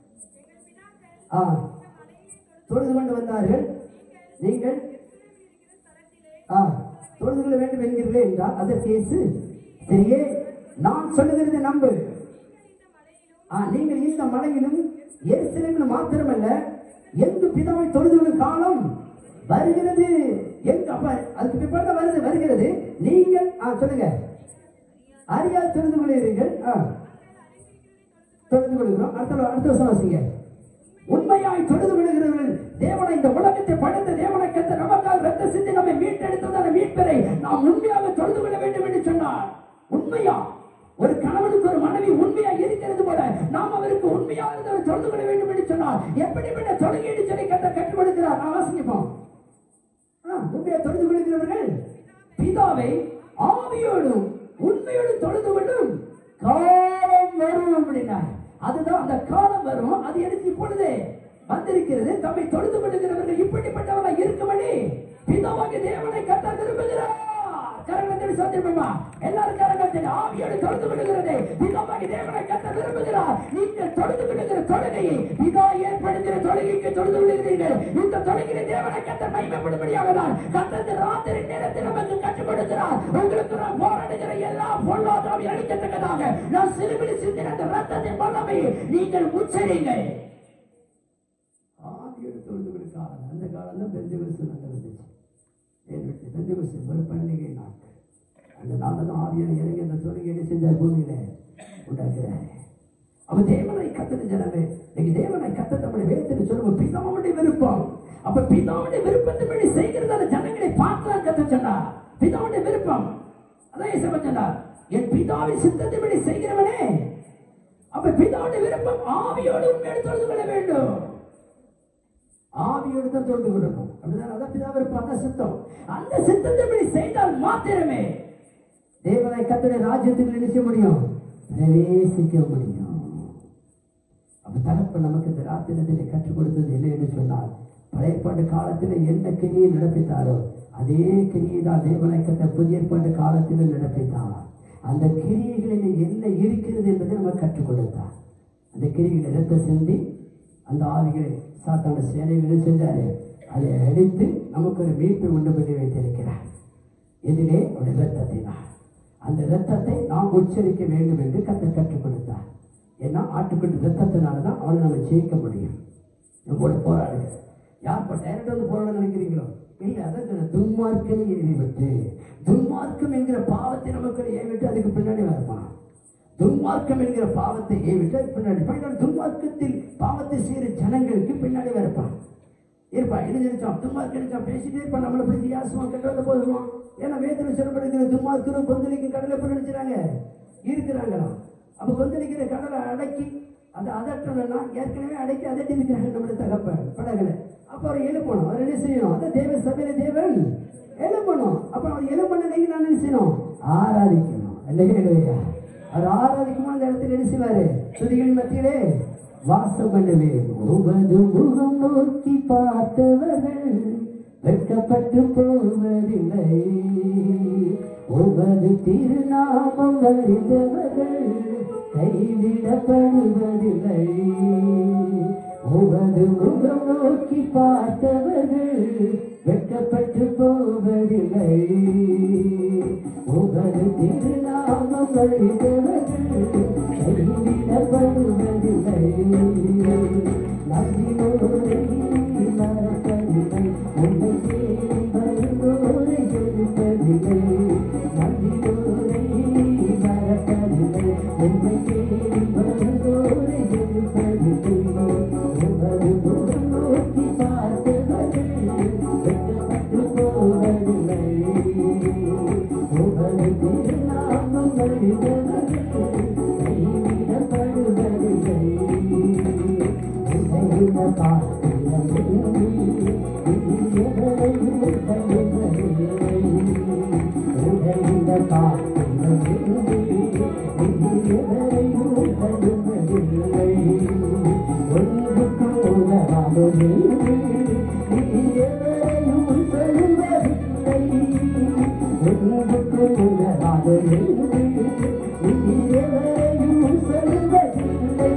ஆ தொழுது கொண்டு வந்தார்கள் நீங்கள் ஆ தொழுது கொள்ள வேண்டும் என்கிறீர்களே என்றால் அதற்கு இயேசு சரியே நான் சொல்லுகிறதை நம்பு ஆ, நீங்கள் இந்த மலையிலும் எருசலேமிலும் மாத்திரமல்ல எங்கு பிதாவை தொழுதுள்ள காலம் வருகிறது எங்க அப்ப அதுக்கு பிற்பாடு தான் வருது வருகிறது நீங்கள் ஆ சொல்லுங்க அறியா தொழுது கொள்கிறீர்கள் ஆ தொழுது கொள்கிறோம் அடுத்த அடுத்த வருஷம் வாசிங்க உண்மையாய் தொழுது கொள்கிறவர்கள் தேவனை இந்த உலகத்தை படைத்த தேவனை கத்த நமக்காக ரத்த சிந்தி நம்மை மீட்டெடுத்ததான மீட்பரை நாம் உண்மையாக தொழுது கொள்ள வேண்டும் என்று சொன்னார் உண்மையா ஒரு கணவனுக்கு ஒரு மனைவி உண்மையா இருக்கிறது போல நாம் அவருக்கு உண்மையா இருந்தவர் தொழுது கொள்ள வேண்டும் என்று சொன்னார் எப்படிப்பட்ட தொழுகைன்னு சொல்லி கத்த கற்றுக் கொடுக்கிறார் நான் வாசிப்போம் ஆ, உண்மையை தொழுது கொள்கிறவர்கள் பிதாவை ஆவியோடும் உண்மையோடும் தொழுது கொள்ளும் காலம் வரும் அப்படின்னார் அதுதான் அந்த காலம் வரும் அது எடுத்து இப்பொழுது வந்திருக்கிறது தம்மை தொழுது கொள்கிறவர்கள் இப்படிப்பட்டவர்களாக இருக்கும்படி பிதாவாகிய தேவனை கத்த விரும்புகிறார் கரங்கத்தில் சந்திப்பா எல்லாரும் கரங்கத்தில் ஆவியோடு தொழுது கொள்கிறது பிதாவாகிய தேவனை கத்த விரும்புகிறார் நீங்கள் தொழுது கொள்கிற தொழுகையை பிதா ஏற்படுகிற தொழுகைக்கு தொழுது கொள்கிறீர்கள் இந்த தொழுகிற தேவனை கத்த மகிமைப்படும்படியாக தான் கத்தத்து ராத்திரி நேரத்தில் நமக்கு கற்றுக் கொடுக்கிறார் உங்களுக்கு நான் போராடுகிற எல்லா பொருளாதாரம் அளிக்கத்தக்கதாக நான் சிறுபிடி சிந்தின அந்த ரத்தத்தின் வல்லமை நீங்கள் உச்சரிங்கள் ஆவியோடு தொழுது கொள்கிற காலம் அந்த காலம் தான் பெருந்தவசம் நடந்துச்சு என்னுடைய பெருந்தவசம் ஒரு பண்டிகை நாட்கள் அந்த நாளில் தான் ஆவியான இறங்கி அந்த தொழுகை என்ன செஞ்சார் பூமியில உண்டாக்குறாரு அவன் தேவனை கத்தது ஜனமே நீங்க தேவனை கத்த நம்முடைய வேதத்தில் சொல்லுவோம் பிதாவுடைய விருப்பம் அப்ப பிதாவுடைய விருப்பத்தின்படி செய்கிறதால ஜனங்களை பார்த்து கத்த சொன்னார் பிதாவுடைய விருப்பம் அதான் இயேசு சொன்னார் என் பிதாவின் சித்தத்தின்படி செய்கிறவனே அப்ப பிதாவுடைய விருப்பம் ஆவியோடு உண்மையோடு தொழுது கொள்ள வேண்டும் ஆவியோடு தான் தொழுது கொள்ளணும் அப்படிதான் அதான் பிதா விருப்பம் அந்த சித்தம் அந்த சித்தத்தின்படி செய்தால் மாத்திரமே தேவனை கத்தனை ராஜ்யத்துக்கு நினைச்ச முடியும் பிரவேசிக்க முடியும் அப்ப தகப்பன் நமக்கு இந்த ராத்திரத்திலே கற்றுக் கொடுத்தது என்ன என்று சொன்னால் பழைய ஏற்பாட்டு காலத்தில் என்ன கிரியை நடப்பித்தாரோ அதே கிரியை தான் தேவனை கத்த புதிய ஏற்பாட்டு காலத்தில் நடப்பித்தார் அந்த கிரியைகளில் என்ன இருக்கிறது என்பதை நமக்கு கற்றுக் கொடுத்தார் அந்த கிரிகளை ரத்த சிந்தி அந்த ஆவிகளை சாத்தான சேனைகளை செஞ்சாரு அதை அடித்து நமக்கு ஒரு மீட்பை உண்டு பண்ணி வைத்திருக்கிறார் எதிலே அவருடைய ரத்தத்தினார் அந்த ரத்தத்தை நாம் உச்சரிக்க வேண்டும் என்று கத்த கற்றுக் கொடுத்தார் ஏன்னா ஆட்டுக்குட்டி ரத்தத்தினால தான் அவனை நம்ம ஜெயிக்க முடியும் நம்மோட போராடுங்க யார் இப்போ டைரக்ட் வந்து போராட நினைக்கிறீங்களோ இல்லை அதான் துன்மார்க்கனை ஏவி விட்டு துன்மார்க்கம் என்கிற பாவத்தை நமக்கு ஏவிட்டு அதுக்கு பின்னாடி வரப்பான் துன்மார்க்கம் என்கிற பாவத்தை ஏவிட்டு அதுக்கு பின்னாடி பின்னாடி துன்மார்க்கத்தில் பாவத்தை செய்கிற ஜனங்களுக்கு பின்னாடி வரப்பான் இருப்பா என்ன நினைச்சோம் துன்மார்க்க நினைச்சோம் பேசிட்டே இருப்பான் நம்மளை பிடிச்சி யாசுமா கெட்டதை போதுவோம் ஏன்னா வேதனை சொல்லப்படுகிற துன்மார்க்கரும் கொந்தளிக்கும் கடலை போய் நினைச்சாங்க இருக்கிறாங்களாம் அப்ப கொந்தளிக்கிற கடலை அடக்கி அந்த அதட்டணும்னா ஏற்கனவே அடக்கி அதட்டி இருக்கிறாங்க நம்மளுடைய தகப்பன் படகுல அப்ப அவர் எழுப்பணும் அவர் என்ன செய்யணும் அதான் தேவ சபையில தேவன் எழுப்பணும் அப்ப அவர் எழுப்பணும் நான் என்ன செய்யணும் ஆராதிக்கணும் இல்லையா அவர் ஆராதிக்கும் அந்த இடத்துல என்ன செய்வாரு துதிகளின் மத்தியிலே வாசம் பண்ணுவேன் உமது முகம் நோக்கி பார்த்தவர்கள் வெட்கப்பட்டு போவதில்லை உமது திருநாமம் அறிந்தவர்கள் கைவிடப்படுவதில்லை உமது முகம் நோக்கி பார்த்தவர்கள் வெட்கப்பட்டு போவதில்லை உமது திருநாமம் அறிந்தவர்கள் கைவிடப்படுவதில்லை நம்பினோரை மறப்பதில்லை உன்னை தேடி வருவோரை எடுப்பதில்லை நம்பினோரை மறப்பதில்லை உன்னை தேடி வருவோரை எடுப்பதில்லை உமது முகம் நோக்கி பார்த்தவர்கள் வெட்கப்பட்டு போவதில்லை உமது திருநாமம் அறிந்தவர்கள் கைவிடப்படுவதில்லை உலகின பார்க்கிறதில்லை எவரையும் தள்ளுவதில்லை உலகின பார்க்கிறதில்லை எவரையும் தள்ளுவதில்லை ஒன்றுக்கு உலகாததில்லை எவரையும் தள்ளுவதில்லை ஒன்றுக்கு உலகாததில்லை எவரையும் தள்ளுவதில்லை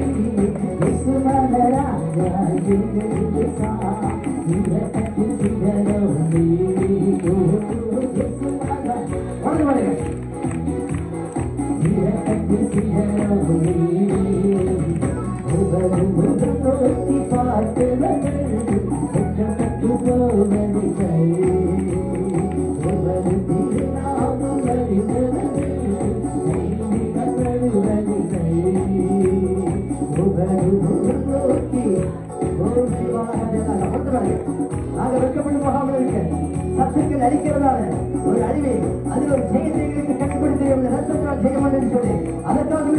நாங்கள் வெட்கப்பட்டு போகாமல் இருக்க சத்துக்கள் அடிக்கிறதால ஒரு அறிவை அதில் ஒரு ஜெயத்தை எங்களுக்கு கட்டுப்படுத்தி அந்த ரத்தத்தினால் ஜெயம் என்று சொல்லி அதற்காகவே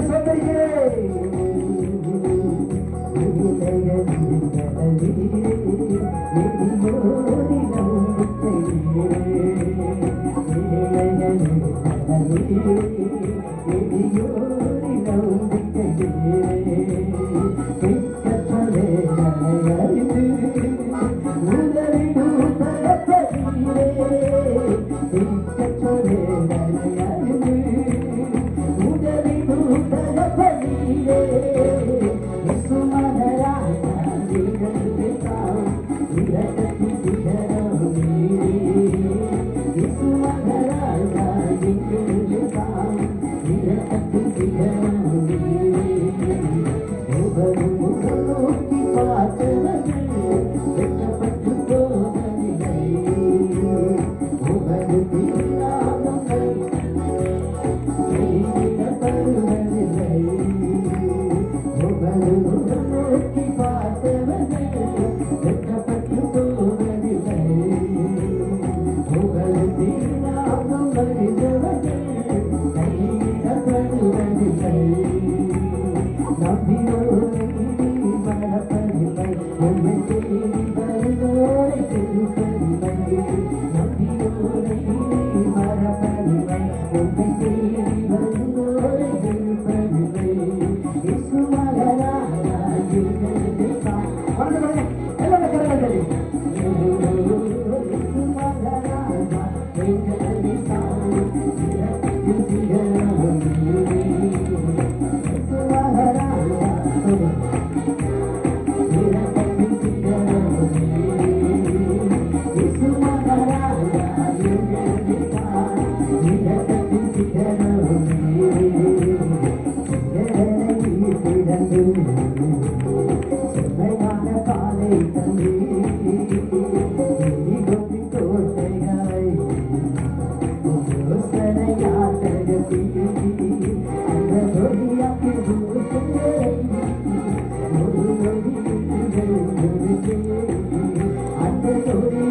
Thank you.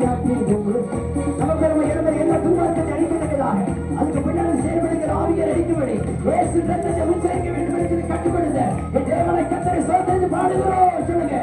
நமக்கு நம்ம இருந்த எல்லா துன்பத்தை அழிக்கத்தக்கதாக அதுக்கு பின்னாடி செயல்படுகிற ஆவியர் அழிக்கும்படி இயேசு ரத்தத்தை உச்சரிக்க வேண்டும் என்று சொல்லி கட்டுப்படுத்த என் தேவனை கத்தரை சோதனை பாடுகிறோம் சொல்லுங்க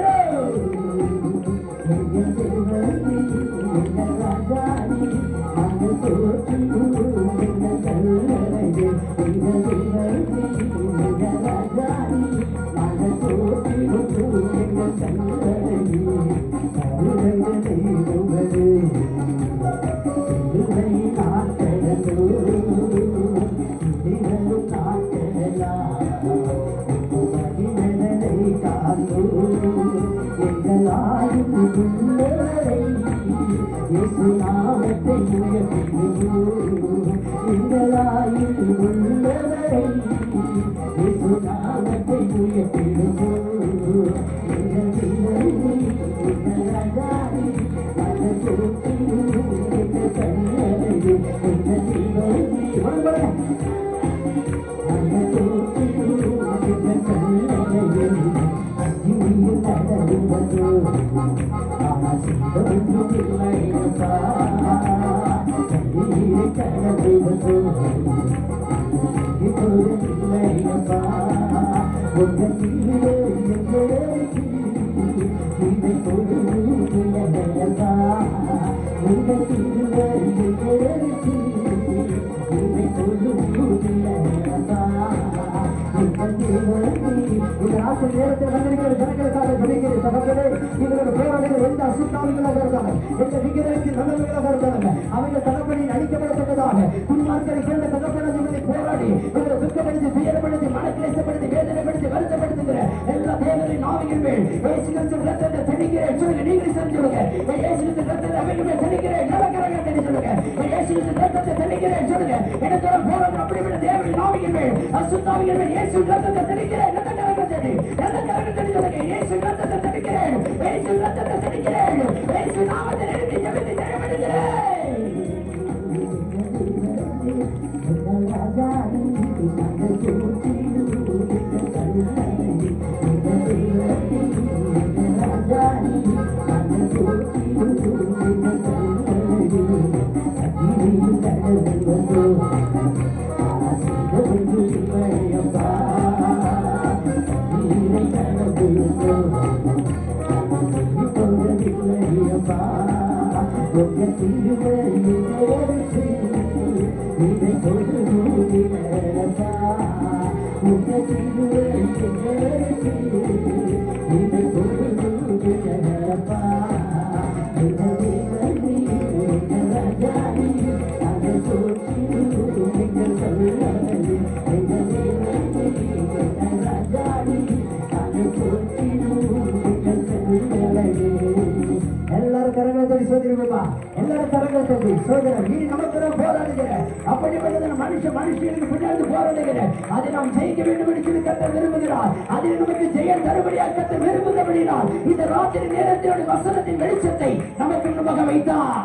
நேரத்தில் வந்திருக்கிற ஜனங்களுக்காக ஜெபிக்கிறேன் சகோதரே இவரோட போராளிகள் எந்த அசுத்தாவிகளாக இருந்தாங்க எந்த விகிதத்தில் நல்லவர்களாக இருந்தாங்க அவங்க தகப்பனை அழிக்கப்படத்தக்கதாக குன்மார்க்கரை சேர்ந்த தகப்பனை போராடி இவரை துக்கப்படுத்தி துயரப்படுத்தி மனக்கிலேசப்படுத்தி வேதனைப்படுத்தி வருத்தப்படுத்துகிற எல்லா தேவரின் ஆவியின் மேல் இயேசுவின் ரத்தத்தை தெளிக்கிறேன் சொல்லுங்க நீங்களும் சொல்லுங்க இயேசுவின் ரத்தத்தை அவங்க மேல் தெளிக்கிறேன் நலக்கரங்க தெளி சொல்லுங்க இயேசுவின் ரத்தத்தை தெளிக்கிறேன் சொல்லுங்க இடத்தோட போராட்டம் அப்படிப்பட்ட தேவரின் ஆவியின் மேல் அசுத்தாவியின் மேல் இயேசுவின் ரத்தத்தை தெளிக்கிறேன் நலக்கரங்க தெளி நலக்கரங்க தெளி சொல்லுங்க இயேசுவின் ரத்தத்தை தெளிக்கிறேன் இயேசுவின் ரத்தத்தை தெளிக்கிறேன் இயேசு நாமத்தில் எழுதி ஜெபித்து எல்லாரும் கரங்களை தட்டி சோதரிப்பா எல்லாரும் கரங்களை தட்டி சோதரர் நீ நமக்கு தான் போராடுகிற அப்படிப்பட்டது மனுஷ மனுஷனுக்கு பின்னாடி போராடுகிற அதை நாம் ஜெயிக்க வேண்டும் என்று சொல்லி கத்த விரும்புகிறார் அதில் நமக்கு ஜெயம் தருபடியாக கத்த விரும்புகிறபடினால் இந்த ராத்திரி நேரத்தோட வசனத்தின் வெளிச்சத்தை நமக்கு முன்பாக வைத்தார்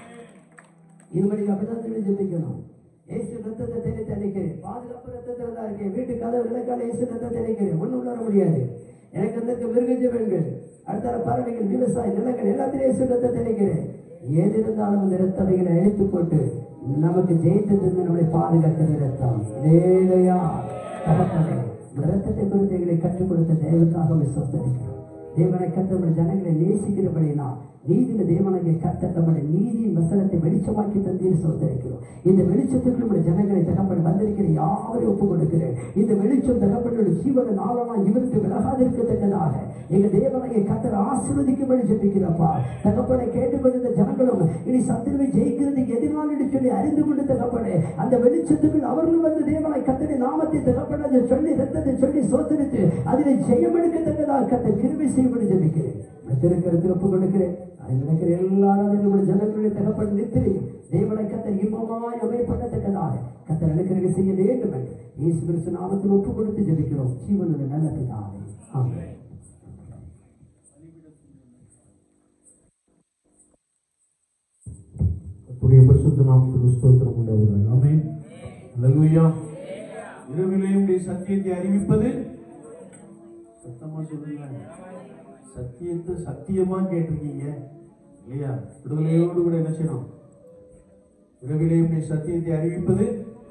இதுபடி அப்படிதான் திரும்பி ஜெபிக்கணும் ஏசு ரத்தத்தை தெளித்து அடிக்கிறேன் பாதுகாப்பு ரத்தத்தில் தான் இருக்கேன் வீட்டு கதவு விளக்கால ஏசு ரத்தத்தை அடிக்கிறேன் ஒண்ணும் உணர முடியாது எனக்கு அந்த மிருகஜ பெண்கள் அடுத்த பறவைகள் விவசாய நிலங்கள் எல்லாத்திலும் இயேசு ரத்தத்தை அடிக்கிறேன் ஏது இருந்தாலும் அந்த ரத்தவைகளை அழித்து போட்டு நமக்கு ஜெயித்தது நம்மளை பாதுகாக்கிற ரத்தம் லேலையா தகப்பனே இந்த ரத்தத்தை குறித்து எங்களை கற்றுக் கொடுத்த தேவனுக்காக விசுவத்தரிக்கிறோம் தேவனை கத்த நம்முடைய ஜனங்களை நேசிக்கிறபடினா நீதியின் தேவனாகிய கத்த நம்முடைய நீதியின் வசனத்தை வெளிச்சமாக்கி தந்தீர் சோதரிக்கிறோம் இந்த வெளிச்சத்துக்கு நம்முடைய ஜனங்களை தகப்பன் வந்திருக்கிற யாவரையும் ஒப்பு கொடுக்கிறேன் இந்த வெளிச்சம் தகப்பனோட ஜீவன நாளமா இவருக்கு விலகாதிருக்கத்தக்கதாக எங்க தேவனாகிய கத்தர் ஆசீர்வதிக்கும்படி ஜெபிக்கிறப்பா தகப்பனை கேட்டுக்கொண்டிருந்த ஜனங்களும் இனி சத்துருவை ஜெயிக்கிறதுக்கு எதிரான சொல்லி அறிந்து கொண்டு தகப்பனே அந்த வெளிச்சத்துக்குள் அவர்களும் வந்து தேவனை கத்தனை நாமத்தை தகப்பனதை சொல்லி ரத்தத்தை சொல்லி சோதரித்து அதில் ஜெயம் எடுக்கத்தக்கதாக கத்தை கிருபை செய்யும்படி ஜெபிக்கிறேன் திருக்கரத்தில் ஒப்பு கொடுக்கிறேன் அதை நினைக்கிற எல்லாரும் அதை நம்முடைய ஜனங்களுடைய தகப்பன் நித்திரை தேவனை கத்தர் இன்பமாய் அமைப்படத்தக்கதாக கத்தர் நினைக்கிறதை செய்ய வேண்டும் என்று இயேசு கிறிஸ்து நாமத்தில் ஒப்பு கொடுத்து ஜெபிக்கிறோம் ஜீவனுடைய நல்ல பிதாவே ஆமென் கர்த்தருடைய பரிசுத்த நாமத்துக்கு ஸ்தோத்திரம் உண்டாவதாக ஆமென் அல்லேலூயா இரவிலே உடைய சத்தியத்தை அறிவிப்பது சத்தமா சொல்லுங்க சத்தியத்தை சத்தியமா கேட்டிருக்கீங்க இல்லையா விடுதலையோடு கூட என்ன செய்யணும் இரவிலே இப்படி சத்தியத்தை அறிவிப்பது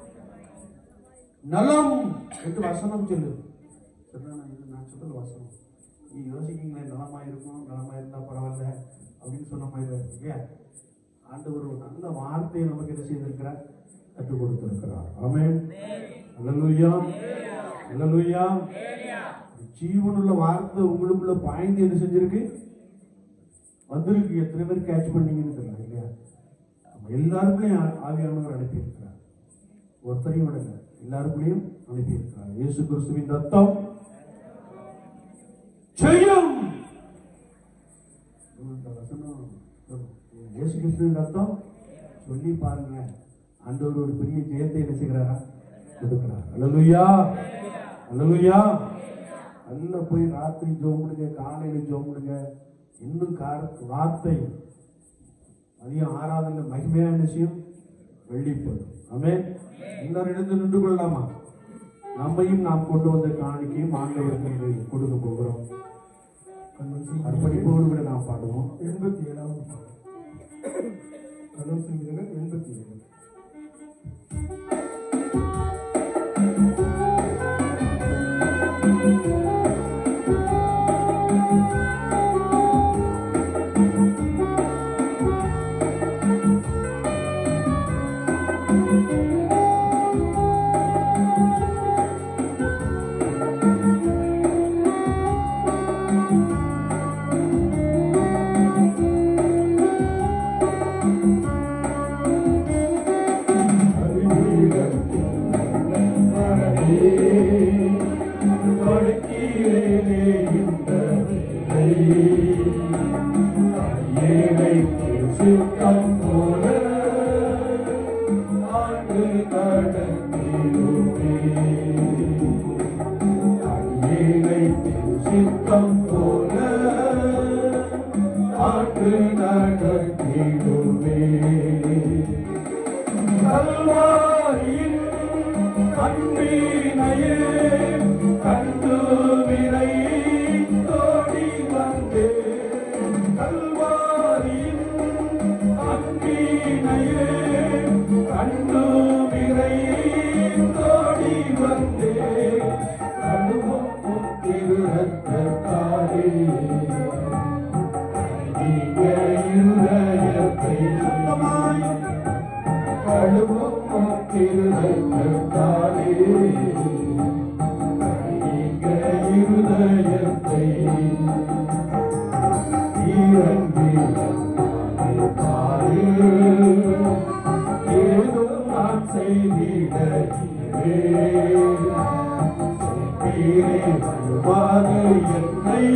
நலம் என்று வசனம் சொல்லு சொல்றேன் நான் இது நான் சொல்றது வசனம் நீ யோசிக்கீங்களே நலமா இருக்கும் நலமா இருந்தா பரவாயில்ல அப்படின்னு சொன்ன மாதிரி தான் இருக்கு இல்லையா ஆண்டவர் ஒரு நல்ல வார்த்தையை நமக்கு என்ன செய்திருக்கிறார் கற்றுக் கொடுத்திருக்கிறார் ஆமென் அல்லேலூயா அல்லேலூயா ஜீவனுள்ள வார்த்தை உங்களுக்குள்ள பாய்ந்து என்ன செஞ்சிருக்கு வந்திருக்கு எத்தனை பேர் கேட்ச் பண்ணீங்கன்னு தெரியல இல்லையா நம்ம எல்லாருக்குள்ளேயும் ஆ- ஆவியானவர் அனுப்பியிருக்கிறார் ஒருத்தரையும் விடல எல்லாருக்குள்ளேயும் அனுப்பியிருக்கிறார் இயேசு கிறிஸ்துவின் ரத்தம் ஜெயம் இந்த வசனம் சொல்லும். இயேசு கிறிஸ்துவின் ரத்தம் சொல்லி பாருங்க ஆண்டவர் ஒரு பெரிய ஜெயத்தை என்ன செய்கிறாரா கொடுக்கிறார் அல்லேலூயா அல்லேலூயா நல்லா போய் ராத்திரி ஜோம்பிடுங்க காலையில ஜோம்பிடுங்க இன்னும் கார வார்த்தை மதியம் ஆராதனை மகிமையான விஷயம் வெளிப்படும் ஆமென் எல்லாரும் எழுந்து நின்று கொள்ளலாமா நம்மையும் நாம் கொண்டு வந்த காணிக்கையும் ஆண்டவருக்கு இன்று கொடுக்க போகிறோம் அர்ப்பணிப்போடு கூட நாம் பாடுவோம் எண்பத்தி ஏழாவது பாடல் கலம் சங்கீதங்கள் எண்பத்தி ஏழு சித்தம் போல ஆற்று நடத்திடுவே கல்வாரியின் அன்பினையே கண்டு விரை தோடி வந்தே கல்வாரியின் அன்பினையே கண்டு விரை தோடி வந்தே கடுவும் திருரத்தாரே நீங்க இருதயத்தை கழுவும் திருதத்தாலே நீங்க இருதயத்தை இறங்கி பாரு ஏதும் நான் செய்திட வருவாது என்னை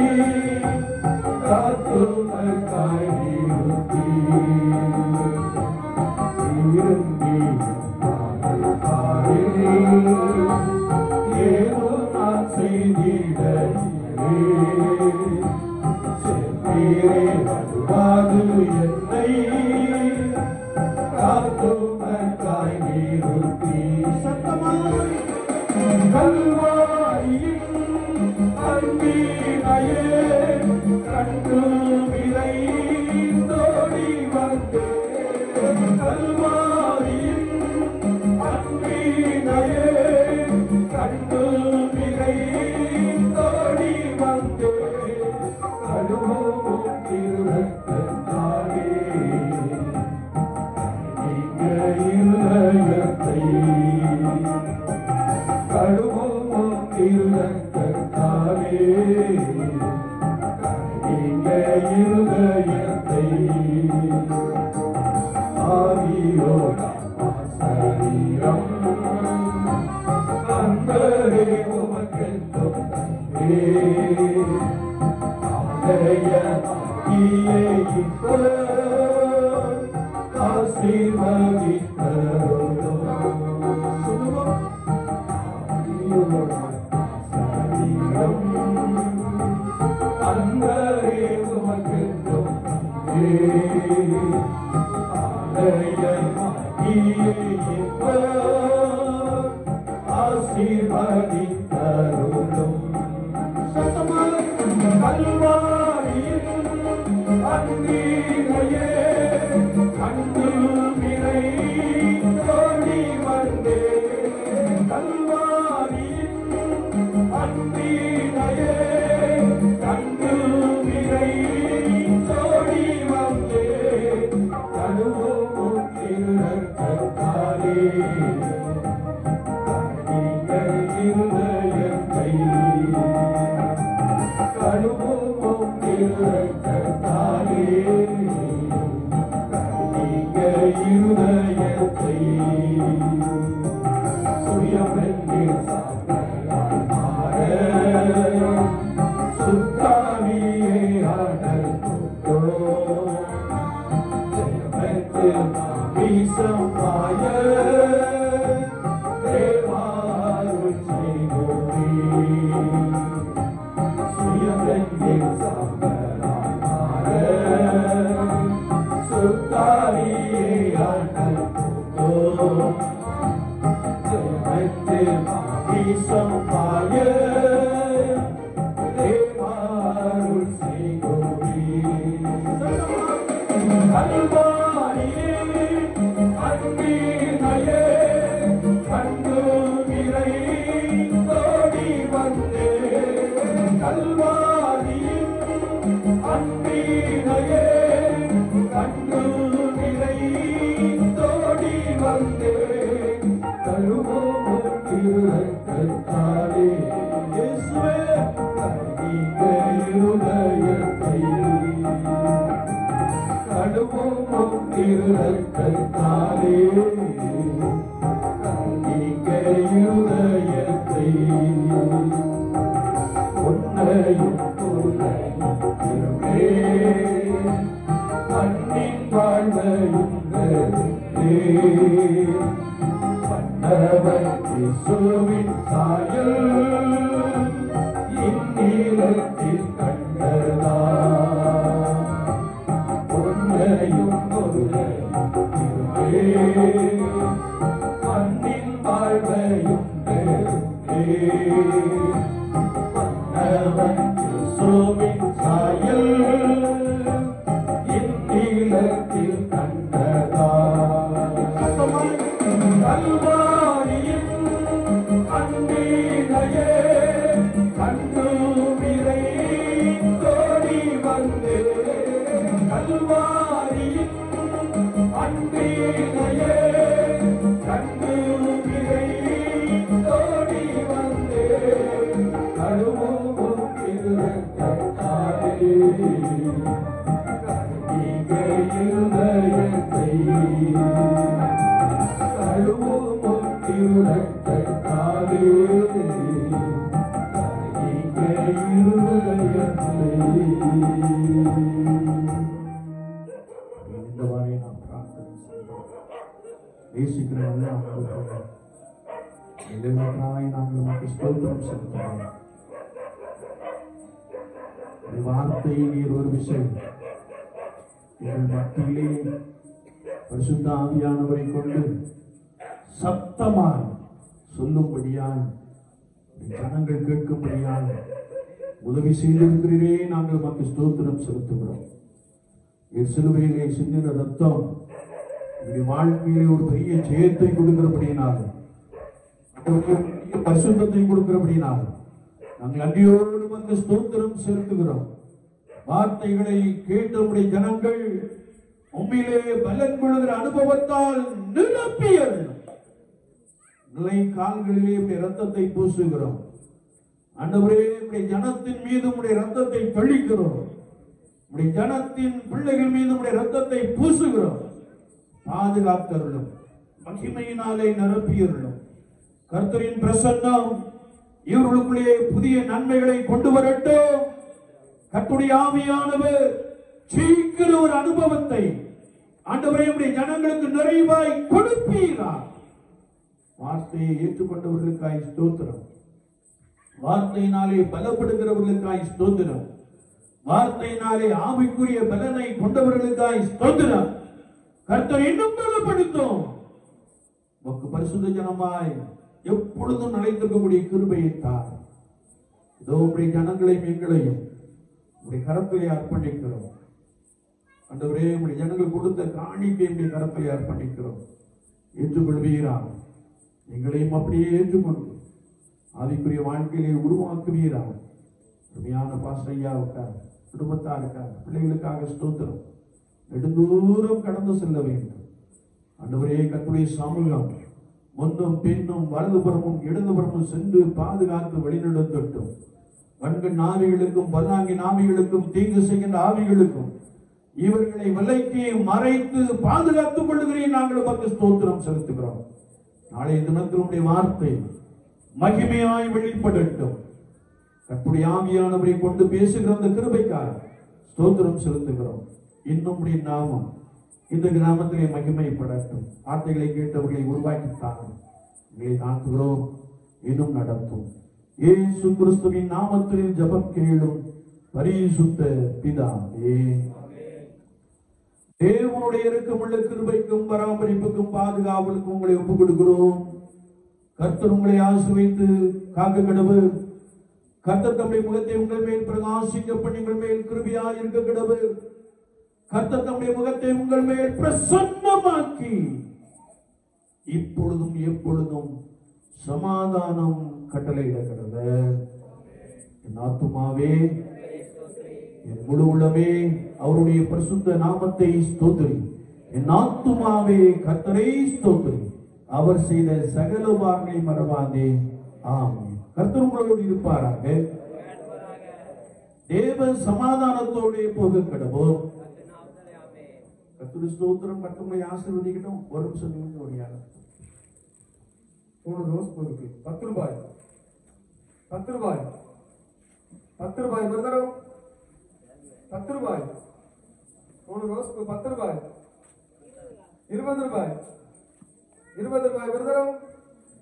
காத்து காய்நிறுத்தி இருந்தி ஏதோ நான் செய்திட செப்பீரே வருவாது என்னை காத்துமக்காய் நிறுத்தி சத்தமாய் கல்வாரியின் அன்பினையே கண்டு விரை தோடி வந்தே கல்வாரியின் அன்பினையே கண்டு விரை தோடி வந்தே கழுவும் திருரத்தாலே நீங்க இருதயத்தை கழுவும் திருரத்தாலே நீங்க இருதயத்தை ஆதியோட சரீரம் அன்பரே உமக்கென்றும் ஆதரையே இப்போ ஆசீர்வதித்தருளும் அன்பரே உமக்கென்றும் ஆசீர்வதித்தருளும் சத்தமாய் கல்வாரியின் அன்பின் வீசும் fire. தேவாருள் செய்வோமே. சுயமெங்கில் சாம்பலாய் மாற, சுத்தாரியே ஆண்டல் போகும். ஜெயமெத்து வீசும் fire. தேவாருள் செய்வோமே. கல்வாரியே, அன்பினையே, கண்ணுமிரை ஓடி வந்தே. கல்வாரியின் அன்பினையே, கண்ணுமிரை ஓடி வந்தே. கழுவோம் திருரத்தத்தாலே, இயேசுவே, கருணீக இருதயத்தை கடுவும் திருரத்தாலே கல்விக இருதயத்தை உன்னையும் உன்னையும் திரும்பே மண்ணின் வாழ்வையும் கருத்தே மன்னவன் இயேசுவின் சாயல் இந்நீளத்தில் கண்டதா பொன்னையும் பொருளையும் திருவே மண்ணின் வாழ்வையும் பெருந்தே மன்னவன் இயேசுவின் சாயல் இந்நீளத்தில் கண்டதா கல்வாரியின் அன்பினையே கண்டுமிரை கோடி வந்தே கல்வாரியின் அன்பினையே கண்டுமிரை கோடி வந்தே கழுவும் திருத்தாரே கர்த்தீக இருதயத்தை கழுவும் திருரத்தாலே கர்த்தீக இருதயத்தை இந்த வாரை நாம் பிரார்த்தனை செய்வோம் நேசிக்கிற நல்ல ஆண்டவரே, எங்களுக்காய் நாங்கள் உமக்கு ஸ்தோத்திரம் செலுத்துகிறோம் உம்முடைய வார்த்தையை நீர் ஒரு விஷயம் எங்கள் மத்தியிலே பரிசுத்த ஆவியானவரை கொண்டு சத்தமாய் சொல்லும்படியாய் உம்முடைய ஜனங்கள் கேட்கும்படியாய் உதவி செய்திருக்கிறீரே நாங்கள் உமக்கு ஸ்தோத்திரம் செலுத்துகிறோம் என் சிலுவையிலே சிந்தின ரத்தம் என்னுடைய வாழ்க்கையிலே ஒரு பெரிய ஜெயத்தை கொடுக்கிறபடியினால் ஒரு பெரிய பரிசுத்தத்தை கொடுக்கிறபடியினால் நாங்கள் அன்றியோடு வந்து ஸ்தோத்திரம் செலுத்துகிறோம் வார்த்தைகளை கேட்ட உடைய ஜனங்கள் உண்மையிலே பலன் கொள்கிற அனுபவத்தால் நிரப்பியது நிலை கால்களிலே உடைய ரத்தத்தை பூசுகிறோம் ஆண்டவரே உடைய ஜனத்தின் மீது உடைய ரத்தத்தை தெளிக்கிறோம் உடைய ஜனத்தின் பிள்ளைகள் மீது உடைய ரத்தத்தை பூசுகிறோம் பாதுகாத்தருளும் மகிமையினாலே நிரப்பியருளும் கர்த்தரின் பிரசன்னம் இவர்களுக்குள்ளே புதிய நன்மைகளை கொண்டு வரட்டும் கர்த்தருடைய ஆவியானவர் சீக்கிர ஒரு அனுபவத்தை ஆண்டவரே உடைய ஜனங்களுக்கு நிறைவாய் கொடுப்பீரா வார்த்தையை ஏற்றுக்கொண்டவர்களுக்காய் ஸ்தோத்திரம் வார்த்தையினாலே பலப்படுகிறவர்களுக்காய் ஸ்தோத்திரம் வார்த்தையினாலே ஆவிக்குரிய பலனை கொண்டவர்களுக்காய் ஸ்தோத்திரம் கர்த்தர் இன்னும் பலப்படுத்தும் உமக்கு பரிசுத்த ஜனமாய் எப்பொழுதும் நிலைத்திருக்கக்கூடிய கிருபையை தார் இதோ உடைய ஜனங்களையும் எங்களையும் உடைய கரத்திலே அர்ப்பணிக்கிறோம் ஆண்டவரே உடைய ஜனங்கள் கொடுத்த காணிக்கை உடைய கரத்திலே அர்ப்பணிக்கிறோம் ஏற்றுக்கொள்வீரா எங்களையும் அப்படியே ஏற்றுக்கொண்டு ஆவிக்குரிய வாழ்க்கையிலே உருவாக்குவீரா அருமையான பாசையாவுக்காக குடும்பத்தாருக்காக பிள்ளைகளுக்காக ஸ்தோத்திரம் நெடுந்தூரம் கடந்து செல்ல வேண்டும் ஆண்டவரே கத்துடைய சமூகம் முன்னும் பின்னும் வலதுபுறமும் இடதுபுறமும் சென்று பாதுகாத்து வழிநடத்தட்டும் வன்கண் ஆவிகளுக்கும் பல்லாங்கி ஆவிகளுக்கும் தீங்கு செய்கின்ற ஆவிகளுக்கும் இவர்களை விலைக்கு மறைத்து பாதுகாத்துக் கொள்ளுகிறேன் நாங்கள் உமக்கு ஸ்தோத்திரம் செலுத்துகிறோம் நாளைய தினத்தில் உடைய வார்த்தை மகிமையாய் வெளிப்படட்டும் கற்புடைய ஆவியானவரை கொண்டு பேசுகிற அந்த கிருபைக்காக ஸ்தோத்திரம் செலுத்துகிறோம் இன்னும் உடைய நாமம் இந்த கிராமத்திலே மகிமைப்படட்டும் வார்த்தைகளை கேட்டவர்களை உருவாக்கி தாரும் உங்களை தாழ்த்துகிறோம் இன்னும் நடத்தும் இயேசு கிறிஸ்துவின் நாமத்தில் ஜெபம் கேளும் பரிசுத்த பிதாவே தேவனுடைய இறக்கமுள்ள கிருபைக்கும் பராமரிப்புக்கும் பாதுகாவலுக்கும் உங்களை ஒப்புக் கொடுக்கிறோம் கர்த்தர் உங்களை ஆசிர்வைத்து காக்க கடவு கர்த்தர் தம்முடைய முகத்தை உங்கள் மேல் பிரகாசிக்க பண்ணி உங்கள் மேல் கிருபியா இருக்க கடவு கர்த்தர் தம்முடைய முகத்தை உங்கள் மேல் பிரசன்னமாக்கி இப்பொழுதும் எப்பொழுதும் சமாதானம் கட்டளையிட கடவு என் ஆத்துமாவே என் முழு உள்ளமே அவருடைய பரிசுத்த நாமத்தை ஸ்தோத்திரி என் ஆத்துமாவே கர்த்தரை ஸ்தோத்திரி அவர் செய்த சகல உபாரங்களை மறவாதே ஆமென் கர்த்தர் உங்களோடு இருப்பாராக தேவ சமாதானத்தோடு போக கடவோம் கர்த்தர் ஸ்தோத்திரம் மற்றவங்களை ஆசீர்வதிக்கட்டும் ஒரு நிமிஷம் நிமிஷம் ஒரு யாரும் மூணு ரோஸ் பூ இருக்கு பத்து ரூபாய் பத்து ரூபாய் பத்து ரூபாய் ஒரு தரம் பத்து ரூபாய் மூணு ரோஸ் பூ பத்து ரூபாய் இருபது ரூபாய் இருபது ரூபாய் ஒரு தரம்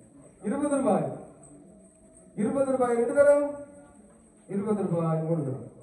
இருபது ரூபாய் இருபது ரூபாய் ரெண்டு தரம் இருபது ரூபாய் மூணு தரம்